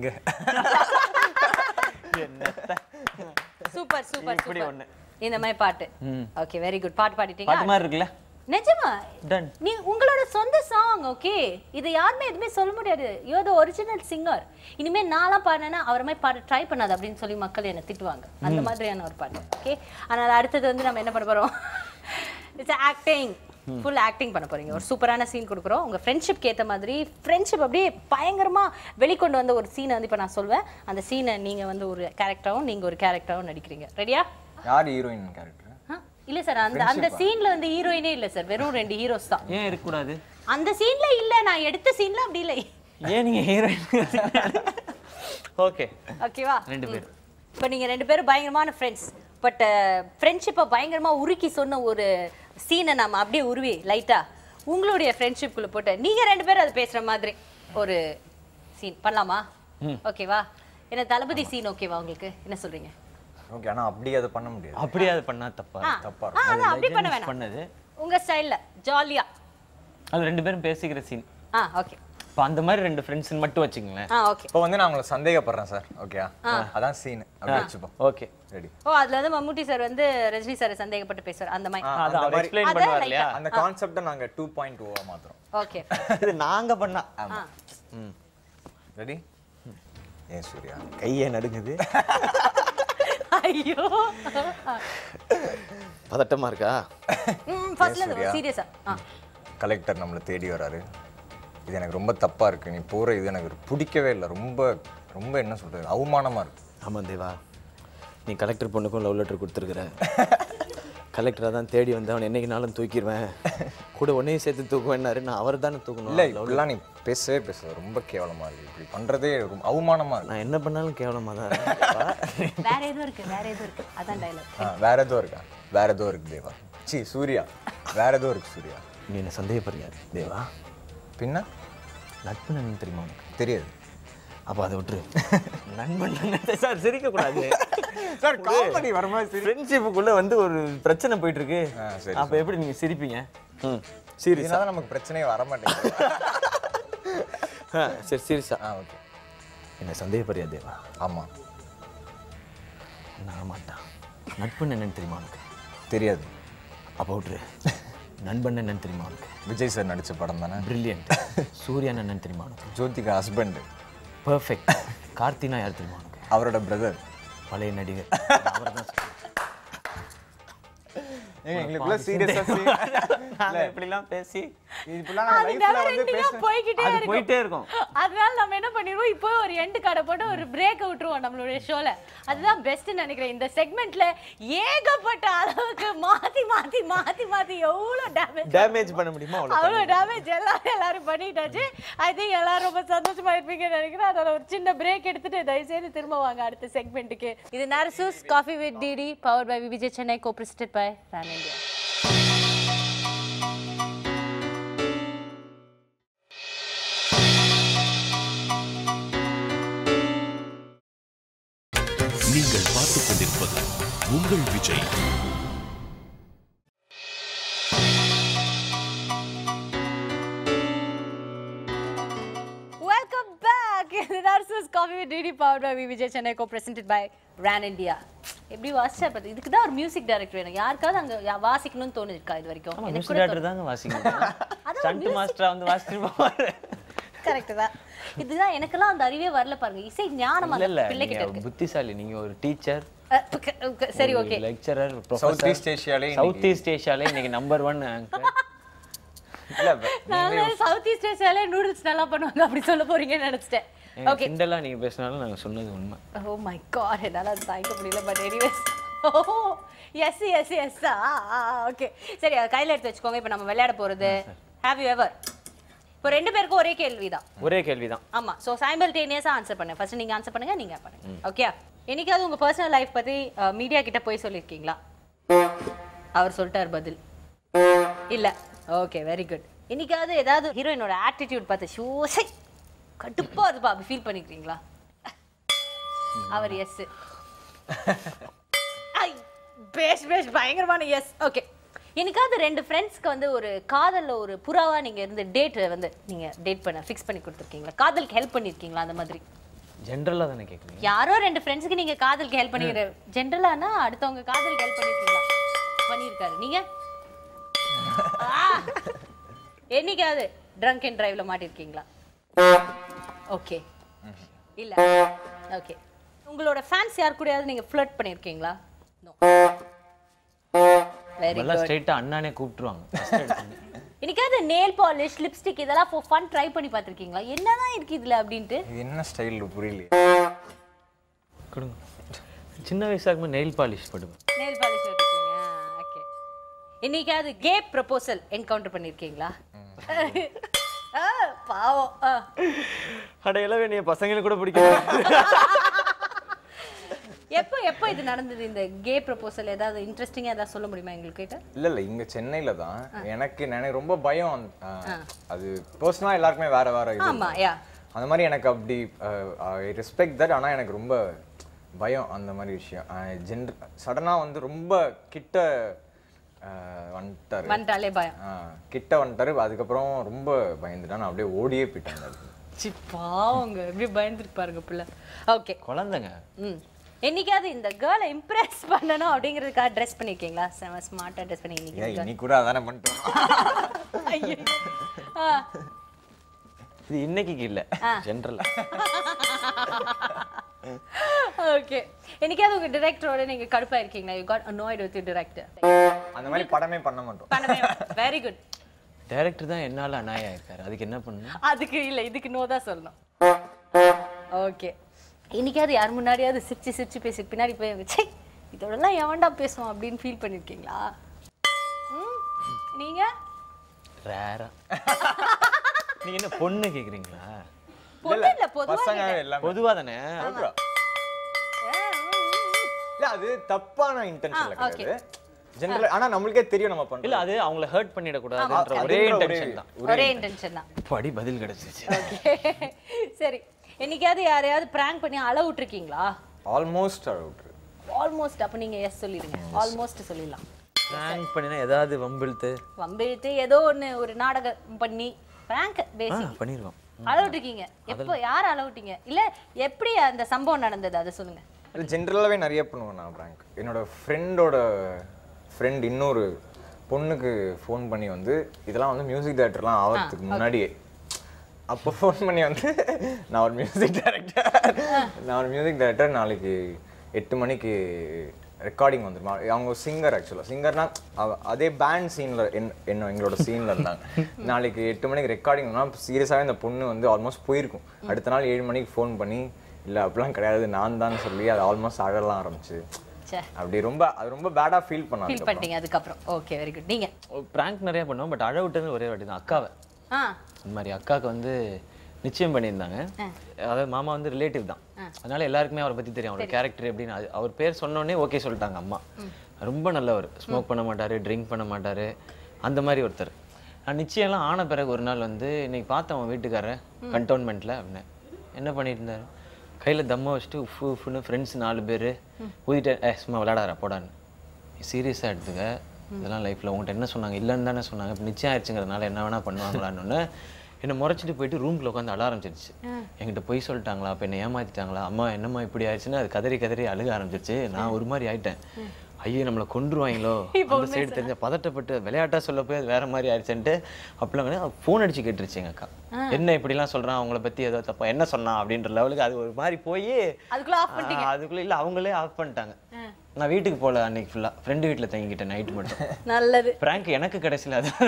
என்னத்த சூப்பர் சூப்பர் இப்படி சூப்பர் ஒண்ணு. இந்த மாதிரி பாட்டு ஓகே வெரி குட் பாட்டு பாடிட்டீங்க பாட்டு மாதிரி இருக்குல்ல நிஜமா Done. நீ உங்களோட சொந்த சாங் ஓகே இது யாருமே எதுவுமே சொல்ல முடியாது யூ த ஒரிஜினல் சிங்கர் இனிமே நான்லாம் பாடினேன்னா அவரை மாதிரி பாட ட்ரை பண்ணாது அப்படின்னு சொல்லி மக்கள் என்ன திட்டுவாங்க அந்த மாதிரியான ஒரு பாட்டு ஓகே அதனால அடுத்தது வந்து நம்ம என்ன பண்ண போறோம் இட்ஸ் ஆக்டிங் ஃபுல் ஆக்டிங் பண்ண போறீங்க ஒரு சூப்பரான சீன் கொடுக்குறோம் உங்க ஃப்ரெண்ட்ஷிப்க்கு ஏத்த மாதிரி ஃப்ரெண்ட்ஷிப் அப்படியே பயங்கரமா வெளிக்கொண்டு வந்த ஒரு சீனை வந்து இப்போ நான் சொல்வேன் அந்த சீனை நீங்க வந்து ஒரு கேரக்டராகவும் நீங்க ஒரு கேரக்டராகவும் நடிக்கிறீங்க ரெடியா யார் ஹீரோயின் கேரக்டர் இல்ல சார் அந்த அந்த சீன்ல வந்து ஹீரோயினே இல்ல சார் வெறும் ரெண்டு ஹீரோஸ் தான் ஏன் இருக்கக்கூடாது அந்த சீன்ல இல்ல நான் எடுத்த சீன்ல அப்படி இல்லை ஏன் நீங்க ஹீரோயின் ஓகே ஓகேவா ரெண்டு பேர். இப்போ நீங்க ரெண்டு பேரும் பயங்கரமான ஃப்ரெண்ட்ஸ் பட் ஃப்ரெண்ட்ஷிப்பை பயங்கரமா உருக்கி சொன்ன ஒரு சீனை நாம அப்படியே உருவி லைட்டா உங்களுடைய ஃப்ரெண்ட்ஷிப்குள்ள போட்டு நீங்க ரெண்டு பேரும் அது பேசுற மாதிரி ஒரு சீன் பண்ணலாமா ஓகேவா என்ன தளபதி சீன் ஓகேவா உங்களுக்கு என்ன சொல்றீங்க ஓகே ஆனா அப்படி அதை பண்ண முடியாது அப்படியே அது பண்ணா தப்பா ஆ தப்பா ஆ, அதான் அப்படி பண்ண legends வேணாம் பண்ணது உங்க ஸ்டைல்ல ஜாலியா அது ரெண்டு பேரும் பேசிக்கிற சீன் ஆ ஓகே இப்போ அந்த மாதிரி ரெண்டு ஃப்ரெண்ட்ஸ் மட்டும் வச்சுக்கங்களேன் ஆ ஓகே இப்போ வந்து நான் உங்களை சந்தேகப்படுறேன் சார் ஓகே அதான் சீன் அப்படி வச்சுப்போம் ஓகே ரெடி ஓ அதுல வந்து மம்முட்டி சார் வந்து ரஜினி சார் சந்தேகப்பட்டு பேசுவார் அந்த மாதிரி அது அந்த அவர் மாதிரி- எக்ஸ்பிளைன் அதான் பண்ணுவார் இல்லையா அந்த கான்செப்டை நாங்க டூ பாயிண்ட் ஓவா மாத்துறோம் ஓகே இது நாங்க பண்ணா ஆ ரெடி ஏன் சூர்யா கையே நடுங்குது ஐயோ பதட்டமா இருக்கா ம் ஃபர்ஸ்ட்ல சூர்யா. இருந்து சீரியஸா ஆ கலெக்டர் நம்மளை தேடி வராரு இது எனக்கு ரொம்ப தப்பா இருக்கு நீ போற இது எனக்கு பிடிக்கவே இல்லை ரொம்ப ரொம்ப என்ன சொல்றது அவமானமா இருக்கு ஆமாம் தேவா நீ கலெக்டர் பொண்ணுக்கும் லவ் லெட்டர் கொடுத்துருக்குற கலெக்டரை தான் தேடி வந்து அவன் என்னைக்குனாலும் தூக்கிடுவேன் கூட உன்னையும் சேர்த்து தூக்குவேன்னாரு நான் அவர் தானே தூக்கணும் இல்ல இப்படிலாம் நீ பேசவே பேச ரொம்ப கேவலமா இருக்கு இப்படி பண்றதே ரொம்ப அவமானமா இருக்கு நான் என்ன பண்ணாலும் கேவலமாக தான் இருக்கேன். வேற எதுவும் இருக்கு வேற எதுவும் இருக்கு அதான் டைலாக் ஆ, வேற ஏதோ இருக்கா வேற ஏதோ இருக்கு தேவா சி சூர்யா வேற ஏதோ இருக்கு சூர்யா நீ என்ன சந்தேகப்படுறியா தேவா பின்ன நட்பு நன்மை தெரியுமா உனக்கு தெரியாது அப்போ அதை விட்டுரு நண்பன் சார் சிரிக்கக்கூடாது சார் காமெடி வர மாதிரி ஃப்ரெண்ட்ஷிப்புக்குள்ளே வந்து ஒரு பிரச்சனை போயிட்டு இருக்கு ஆ, சரி, அப்போ எப்படி நீங்கள் சிரிப்பீங்க ம் சீரியஸா இதனால நமக்கு பிரச்சனையே வர மாட்டேங்குது ஆ சரி சீரியஸா ஆ ஓகே என்ன சந்தேகப்படுறியா தேவா ஆமா நான் மாட்டான் நட்புன்னு என்னன்னு தெரியுமா உனக்கு தெரியாது அப்போ விட்டுரு நண்பன் என்னன்னு தெரியுமா உனக்கு விஜய் சார் நடிச்ச படம் தானே பிரில்லியன்ட் சூர்யான் என்னன்னு தெரியுமா உனக்கு ஜோதிகா ஹஸ்பண்ட் பர்ஃபெக்ட் கார்த்தினா யார் தெரியுமா உனக்கு அவரோட பிரதர் பழைய நடிகர் அவர்தான் எங்களுக்குள்ள சீரியஸா நாங்க இப்படிலாம் பேசி இப்படிலாம் அது never ending ஆ போய்க்கிட்டே அது இருக்கும் போயிட்டே இருக்கும் அதனால நம்ம என்ன பண்ணிடுவோம் இப்போ ஒரு எண்டு கார்டை போட்டு ஒரு பிரேக் விட்டுருவோம் நம்மளுடைய ஷோல அதுதான் பெஸ்ட் நினைக்கிறேன் இந்த செக்மெண்ட்ல ஏகப்பட்ட அளவுக்கு மாத்தி மாத்தி மாத்தி மாத்தி எவ்வளவு டேமேஜ் டேமேஜ் பண்ண முடியுமா அவ்வளோ அவ்வளோ டேமேஜ் எல்லாரும் எல்லாரும் பண்ணிட்டாச்சு ஐ திங்க் எல்லாரும் ரொம்ப சந்தோஷமா இருப்பீங்கன்னு நினைக்கிறேன் அதனால ஒரு சின்ன பிரேக் எடுத்துட்டு தயவுசெய்து திரும்ப வாங்க அடுத்த செக்மெண்ட்டுக்கு இது Narasu's coffee with DD power by Vijay Chennai co presented by run India நீங்கள் பார்த்துக் கொண்டிருப்பது உங்கள் விஜய் வெல்கம் பேக் இது nurses coffee with DD power by Vijay Chennai co presented by run India எப்படி வாசிச்சா பார்த்து இதுக்கு தான் ஒரு மியூசிக் டைரக்டர் வேணும் யாருக்காவது அங்க யா- வாசிக்கணும்னு தோணுதுக்கா இது வரைக்கும் எனக்கு மியூசிக் கூட டேரக்டர் தாங்க வாசிக்கணும் ஸ்டண்ட் மாஸ்டரா வந்து வாசிட்டு போவாரு கரெக்ட் தான் இதுதான் எனக்கெல்லாம் அந்த அறிவே வரல பாருங்க இசை ஞானம் இல்ல இல்ல அந்த பிள்ளைகிட்ட நீங்க இருக்கு புத்திசாலி நீங்க ஒரு டீச்சர் அஹ், க- க- சரி ஓகே லெக்சரர் சவுத் ஈஸ்ட் ஏஷியாலே சவுத் ஈஸ்ட் ஏஷியால இன்னைக்கு நம்பர் ஒன் இல்ல நான் சவுத் ஈஸ்ட் ஏஷியால நூடுல்ஸ் நல்லா பண்ணுவாங்க அப்படி சொல்ல போறீங்கன்னு நினைச்சிட்டேன் ஓகே கிண்டலா நீங்க பேசினாலும் நாங்க சொன்னது உண்மை ஓ மை காட் என்னால் அது தாங்கிக்க முடியல but anyways oh yes yes yes okay சரி அதை கையில் எடுத்து வச்சுக்கோங்க இப்போ நம்ம விளையாட போகிறது ஹேவ் யூ எவர் இப்போ ரெண்டு பேருக்கும் ஒரே கேள்வி தான் ஒரே கேள்விதான் ஆமா ஸோ சைமல்டேனியஸாக ஆன்சர் பண்ணுங்க ஃபர்ஸ்ட் நீங்க ஆன்சர் பண்ணுங்க நீங்க பண்ணுங்க ஓகே என்னைக்காவது உங்க பர்சனல் லைஃப் பத்தி மீடியா கிட்ட போய் சொல்லியிருக்கீங்களா அவர் சொல்லிட்டார் பதில் இல்ல ஓகே வெரி குட் என்னைக்காவது ஏதாவது ஹீரோயினோட ஆட்டிடியூட் பார்த்து ஷோசை கடுப்பா இருப்பா அப்படி ஃபீல் பண்ணிக்கிறீங்களா அவர் எஸ் ஐ பேஷ் பேஷ் பயங்கரமான எஸ் ஓகே எனக்காவது ரெண்டு ஃப்ரெண்ட்ஸ்க்கு வந்து ஒரு காதல்ல ஒரு புறாவா நீங்க இருந்து டேட் வந்து நீங்க டேட் பண்ண ஃபிக்ஸ் பண்ணி கொடுத்துருக்கீங்களா காதலுக்கு ஹெல்ப் பண்ணிருக்கீங்களா அந்த மாதிரி ஜென்ரலாக தானே கேட்குறீங்க யாரோ ரெண்டு ஃப்ரெண்ட்ஸ்க்கு நீங்க காதலுக்கு ஹெல்ப் பண்ணிக்கிற ஜென்ரலானா அடுத்தவங்க காதலுக்கு ஹெல்ப் பண்ணிருக்கீங்களா பண்ணியிருக்காரு நீங்க ஆ! என்னைக்காவது ட்ரங்க் அண்ட் டிரைவ்ல மாட்டிருக்கீங்களா ஓகே இல்ல ஓகே உங்களோட ஃபேன்ஸ் யார் கூடயாவது நீங்க ஃப்ளர்ட் பண்ணிருக்கீங்களா நோ வெரி எல்லாம் குட் ஸ்ட்ரைட்டாக அண்ணானே கூப்பிட்டுருவாங்க First எடுத்தோன்னே. இன்னைக்காவது நெயில் பாலிஷ் லிப்ஸ்டிக் இதெல்லாம் ஃபார் ஃபன் ட்ரை பண்ணி பார்த்திருக்கீங்களா என்னதான் இருக்கு இதுல அப்படின்ட்டு இது என்ன ஸ்டைல் புரியலையே கொடுங்க சின்ன வயசாக இருக்கும்போது நெயில் பாலிஷ் போடுவேன் நெயில் பாலிஷ் எடுத்தீங்க ஓகே இன்னைக்காவது கே ப்ரப்போசல் என்கவுண்டர் பண்ணிருக்கீங்களா ஆ, பாவம் ஆ. அட எல்லாம் நீ பசங்களுக்கு கூட பிடிக்கும் எப்போ எப்போ இது நடந்தது இந்த கே ப்ரப்போசல் ஏதாவது இன்ட்ரெஸ்டிங்கா ஏதாவது சொல்ல முடியுமா எங்களுக்கு கிட்ட இல்ல இல்ல இங்க சென்னையில தான் எனக்கு எனக்கு ரொம்ப பயம் அந்த- ஆ, அது பர்சனலா எல்லாருக்குமே வேற வேற இது ஆமா யா அந்த மாதிரி எனக்கு அப்படி ஐ ரெஸ்பெக்ட் தட் ஆனா எனக்கு ரொம்ப பயம் அந்த மாதிரி விஷயம் ஜென்ர சடனாக வந்து ரொம்ப கிட்ட அஹ், வந்துட்டாரு வந்துட்டாலே பயம் ஆ, கிட்ட வந்துட்டாரு அதுக்கப்புறம் ரொம்ப பயந்துட்டேன் நான் அப்படியே ஓடியே போயிட்டேன் அந்த இடத்துல. சி பாவங்க எப்படி பயந்துருக்கு பாருங்க பிள்ளை ஓகே குழந்தைங்க ம் என்னைக்காவது இந்த கேர்ளை இம்ப்ரெஸ் பண்ணணும் அப்படிங்கிறதுக்காக ட்ரெஸ் பண்ணியிருக்கீங்களா செம ஸ்மார்ட்டாக ட்ரெஸ் பண்ணி ஏன் இன்னைக்கு இன்னைக்கு கூட அதானே பண்ணிட்டோம் ஐயோ ஆ இது இன்னைக்கு இல்லை ஜென்ரலாக ஓகே என்னைக்காவது உங்க டிரெக்டரோட நீங்க கடுப்பா இருக்கீங்களா you got annoyed with director அந்த மாதிரி படமே பண்ண மாட்டோம் பண்ணவே வெரி குட் டைரக்டர் தான் என்னால் அநாயா இருக்காரு அதுக்கு என்ன பண்ணணும் அதுக்கு இல்ல இதுக்கு நோ தான் சொல்லணும் ஓகே இன்னைக்காவது யார் முன்னாடியாவது சிரிச்சு சிரிச்சு பேசி பின்னாடி போய் வச்சு இதோடலாம் எவன்டா பேசுவோம் அப்படின்னு ஃபீல் பண்ணிருக்கீங்களா ம்? நீங்க ரேரா நீங்க என்ன பொண்ணு கேக்குறீங்களா பொண்ணு இல்ல பொதுவா பசங்க கேட்டேன். எல்லாமே பொதுவா தானே ஆ, ம், ம். இல்ல அது தப்பான இன்டென்ஷன்ல ஆ, okay. கிடையாது ஜெனரல் ஆனா நம்மளுக்கே தெரியும் நம்ம பண்றோம் இல்ல அது அவங்கள ஹர்ட் பண்ணிடக்கூடாதுன்ற அதுன்ற ஒரே ஒரே- இன்டென்ஷன் தான் ஒரே இன்டென்ஷன் தான் படி பதில் கிடைச்சிச்சு ஓகே சரி என்னைக்காவது யாரையாவது பிராங்க் பண்ணி அழ விட்டுருக்கீங்களா ஆல்மோஸ்ட் அவுட் ஆல்மோஸ்ட் அப்ப நீங்க எஸ் சொல்லிடுங்க ஆல்மோஸ்ட் சொல்லிடலாம் பிராங்க் பண்ணினா ஏதாவது வம்பிழுத்து வம்பிழுத்து ஏதோ ஒண்ணு ஒரு நாடகம் பண்ணி பிராங்க் ஆ பேசிக் பண்ணிருக்கோம் அழ விட்டுருக்கீங்க எப்போ யார் அழ விட்டீங்க இல்ல எப்படி அந்த சம்பவம் நடந்தது அதை சொல்லுங்க ஜென்ரலாகவே நிறைய பண்ணுவேன் நான் பிராங்க் என்னோட ஃப்ரெண்டோட ஃப்ரெண்ட் இன்னொரு பொண்ணுக்கு ஃபோன் பண்ணி வந்து இதெல்லாம் வந்து மியூசிக் டைரக்டர்லாம் ஆகிறதுக்கு முன்னாடியே அப்போ ஃபோன் பண்ணி வந்து நான் ஒரு மியூசிக் டைரக்டர் நான் ஒரு மியூசிக் டைரக்டர் நாளைக்கு எட்டு மணிக்கு ரெக்கார்டிங் வந்துருமா அவங்க சிங்கர் ஆக்சுவலாக சிங்கர்னா அதே பேண்ட் சீனில் என் என்ன எங்களோட சீனில் இருந்தாங்க நாளைக்கு எட்டு மணிக்கு ரெக்கார்டிங் சீரியஸாகவே இந்த பொண்ணு வந்து ஆல்மோஸ்ட் போயிருக்கும் அடுத்த நாள் ஏழு மணிக்கு ஃபோன் பண்ணி இல்லை அப்படிலாம் கிடையாது நான் தான் சொல்லி அது ஆல்மோஸ்ட் அழலாம் ஆரம்பிச்சு சே அப்படி ரொம்ப அது ரொம்ப பேடாக ஃபீல் பண்ணாங்க ஃபீல் பண்ணிட்டீங்க அதுக்கப்புறம் ஓகே வெரி குட் நீங்க பிராங்க் நிறைய பண்ணுவோம் பட் அழ விட்டது ஒரே வாட்டி தான் அக்காவை ஆ இந்த மாதிரி அக்காவுக்கு வந்து நிச்சயம் பண்ணியிருந்தாங்க அதாவது மாமா வந்து ரிலேட்டிவ் தான் அதனால எல்லாருக்குமே அவரை பத்தி தெரியும் அவரோட கேரக்டர் எப்படின்னு அது- அவர் பேர் சொன்னோடனே ஓகே சொல்லிட்டாங்க அம்மா ரொம்ப நல்லவர் ஸ்மோக் பண்ண மாட்டாரு ட்ரிங்க் பண்ண மாட்டாரு அந்த மாதிரி ஒருத்தர் நான் நிச்சயம்லாம் ஆன பிறகு ஒரு நாள் வந்து இன்னைக்கு பார்த்தேன் அவன் வீட்டுக்காரர் கண்டோன்மெண்ட்ல அப்படின்னு என்ன பண்ணிட்டு இருந்தாரு கையில தம்மை வச்சுட்டு உஃபு உஃப்னு ஃப்ரெண்ட்ஸ் நாலு பேர் ஊதிட்டு ஏ சும்மா விளையாடாரா போடான்னு சீரியஸாக எடுத்துக்க இதெல்லாம் லைஃப்பில் உங்கள்கிட்ட என்ன சொன்னாங்க இல்லைன்னு தானே சொன்னாங்க இப்போ நிச்சயம் ஆயிடுச்சுங்கிறதுனால என்ன வேணால் பண்ணுவாங்களான்னு என்னை முறைச்சிட்டு போயிட்டு ரூம்ல உட்காந்து அழ ஆரம்பிச்சிருச்சு என்கிட்ட பொய் சொல்லிட்டாங்களா அப்போ என்னை ஏமாத்திட்டாங்களா அம்மா என்னம்மா இப்படி ஆயிடுச்சுன்னு அது கதறி கதறி அழுக ஆரம்பிச்சிருச்சு நான் ஒரு மாதிரி ஆயிட்டேன் ஐயோ நம்மளை கொன்றுவாங்களோ அந்த சைடு தெரிஞ்ச பதட்டப்பட்டு விளையாட்டா சொல்ல போய் அது வேற மாதிரி ஆயிடுச்சுன்ட்டு அப்படிலாம் ஃபோன் அடிச்சு கேட்டுருச்சு எங்க அக்கா என்ன இப்படிலாம் சொல்றான் அவங்கள பத்தி ஏதோ தப்பா என்ன சொன்னான் அப்படின்ற லெவலுக்கு அது ஒரு மாதிரி போய் அதுக்குள்ள ஆஃப் பண்ணிட்டீங்க அதுக்குள்ள இல்ல அவங்களே ஆஃப் பண்ணிட்டாங்க நான் வீட்டுக்கு போல அன்னைக்கு ஃபுல்லா ஃப்ரெண்டு வீட்ல தங்கிக்கிட்டேன் நைட் மட்டும் நல்லது பிராங்க் எனக்கு கடைசியில் அது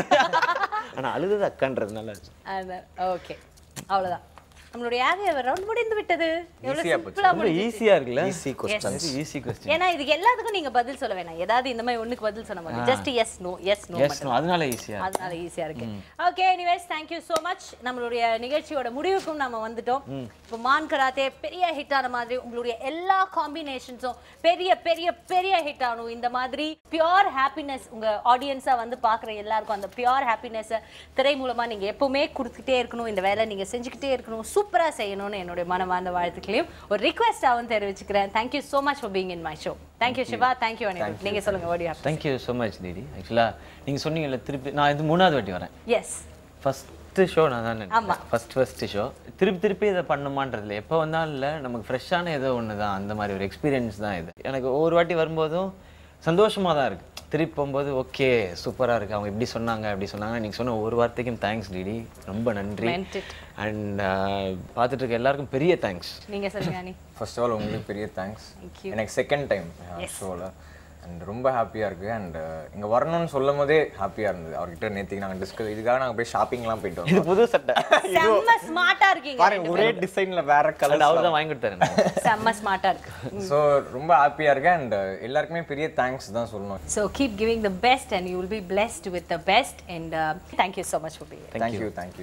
ஆனா அழுதது அக்கான்றது நல்லா இருந்துச்சு அதான் ஓகே அவ்வளவுதான் நம்மளுடைய ஆவிய ரவுண்ட் முடிந்து விட்டது எவ்வளவு Easy ஆ போச்சு. சிம்பிளா ரொம்ப ஈஸியா இருக்குல்ல ஈஸி கொஸ்டின் ஈஸி கொஸ்டின் ஏன்னா இதுக்கு எல்லாத்துக்கும் நீங்க பதில் சொல்ல வேணாம் ஏதாவது இந்த மாதிரி ஒண்ணுக்கு பதில் சொன்ன மாதிரி just yes no yes no yes அதனால ஈஸியா அதனால ஈஸியா இருக்கு okay anyways thank you so much நம்மளுடைய நிகழ்ச்சியோட முடிவுக்கும் நம்ம வந்துட்டோம் இப்போ மான் கராத்தே பெரிய ஹிட் ஆன மாதிரி உங்களுடைய எல்லா காம்பினேஷன்ஸும் பெரிய பெரிய பெரிய ஹிட் ஆகணும் இந்த மாதிரி பியோர் ஹாப்பினஸ் உங்க ஆடியன்ஸா வந்து பாக்குற எல்லாருக்கும் அந்த பியோர் ஹாப்பினஸ் திரை மூலமா நீங்க எப்பவுமே கொடுத்துக்கிட்டே இருக்கணும் இந்த வேலை நீங்க செஞ்சுக்கிட்டே இருக்கணும் சூப்பரா செய்யணும்னு என்னுடைய மனமார்ந்த வாழ்த்துக்களையும் ஒரு ரிக்வெஸ்டாகவும் தெரிவிச்சுக்கிறேன் thank you so much for being in my show thank you Siva thank you Anirudh நீங்க சொல்லுங்க what do you have thank you so much DD ஆக்சுவலாக நீங்கள் சொன்னீங்கல்ல திருப்பி நான் இது மூணாவது வாட்டி வரேன் எஸ் ஃபஸ்ட்டு ஷோ நான் தான் ஆமா. ஃபஸ்ட் ஃபஸ்ட்டு ஷோ திருப்பி திருப்பி இதை பண்ணுமான்றதுல எப்போ வந்தாலும் இல்லை நமக்கு ஃப்ரெஷ்ஷான ஏதோ ஒன்று தான் அந்த மாதிரி ஒரு எக்ஸ்பீரியன்ஸ் தான் இது எனக்கு ஒவ்வொரு வாட்டி வரும்போதும் சந்தோஷமாக தான் இருக்குது திருப்பி போகும்போது ஓகே சூப்பராக இருக்குது அவங்க இப்படி சொன்னாங்க அப்படி சொன்னாங்க நீங்கள் சொன்ன ஒவ்வொரு வார்த்தைக்கும் தேங்க்ஸ் டிடி ரொம்ப நன்றி Meant it. அண்ட் பார்த்துட்டு இருக்க எல்லாருக்கும் பெரிய தேங்க்ஸ் நீங்க சொல்லுங்க அனி ஃபர்ஸ்ட் ஆஃப் ஆல் உங்களுக்கு பெரிய தேங்க்ஸ் Thank you. எனக்கு செகண்ட் டைம் ஷோவில் அண்ட் ரொம்ப ஹாப்பியாக இருக்குது அண்ட் இங்கே வரணும்னு சொல்லும் போதே ஹாப்பியாக இருந்தது அவர்கிட்ட நேற்றுக்கு நாங்கள் டிஸ்கஸ் இதுக்காக நாங்கள் போய் ஷாப்பிங்லாம் போயிட்டு இது வந்தோம் புது சட்டை செம்ம ஸ்மார்ட்டா இருக்கீங்க பாருங்க ஒரே டிசைனில் வேற அது கலர் அவர் தான் வாங்கி கொடுத்தாரு எனக்கு. செம்ம ஸ்மார்ட்டா இருக்கு ஸோ ரொம்ப ஹாப்பியாக இருக்கேன் அண்ட் எல்லாருக்குமே பெரிய தேங்க்ஸ் தான் சொல்லணும் So keep giving the best and you will be blessed with the best. And uh, thank you so much for being here. Thank you thank you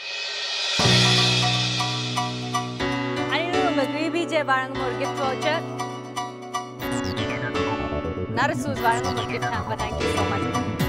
Anirudh உங்களுக்கு விபிஜே வழங்கும் ஒரு gift voucher. நரசூஸ் வழங்கும் ஒரு gift hamper. Thank you so much.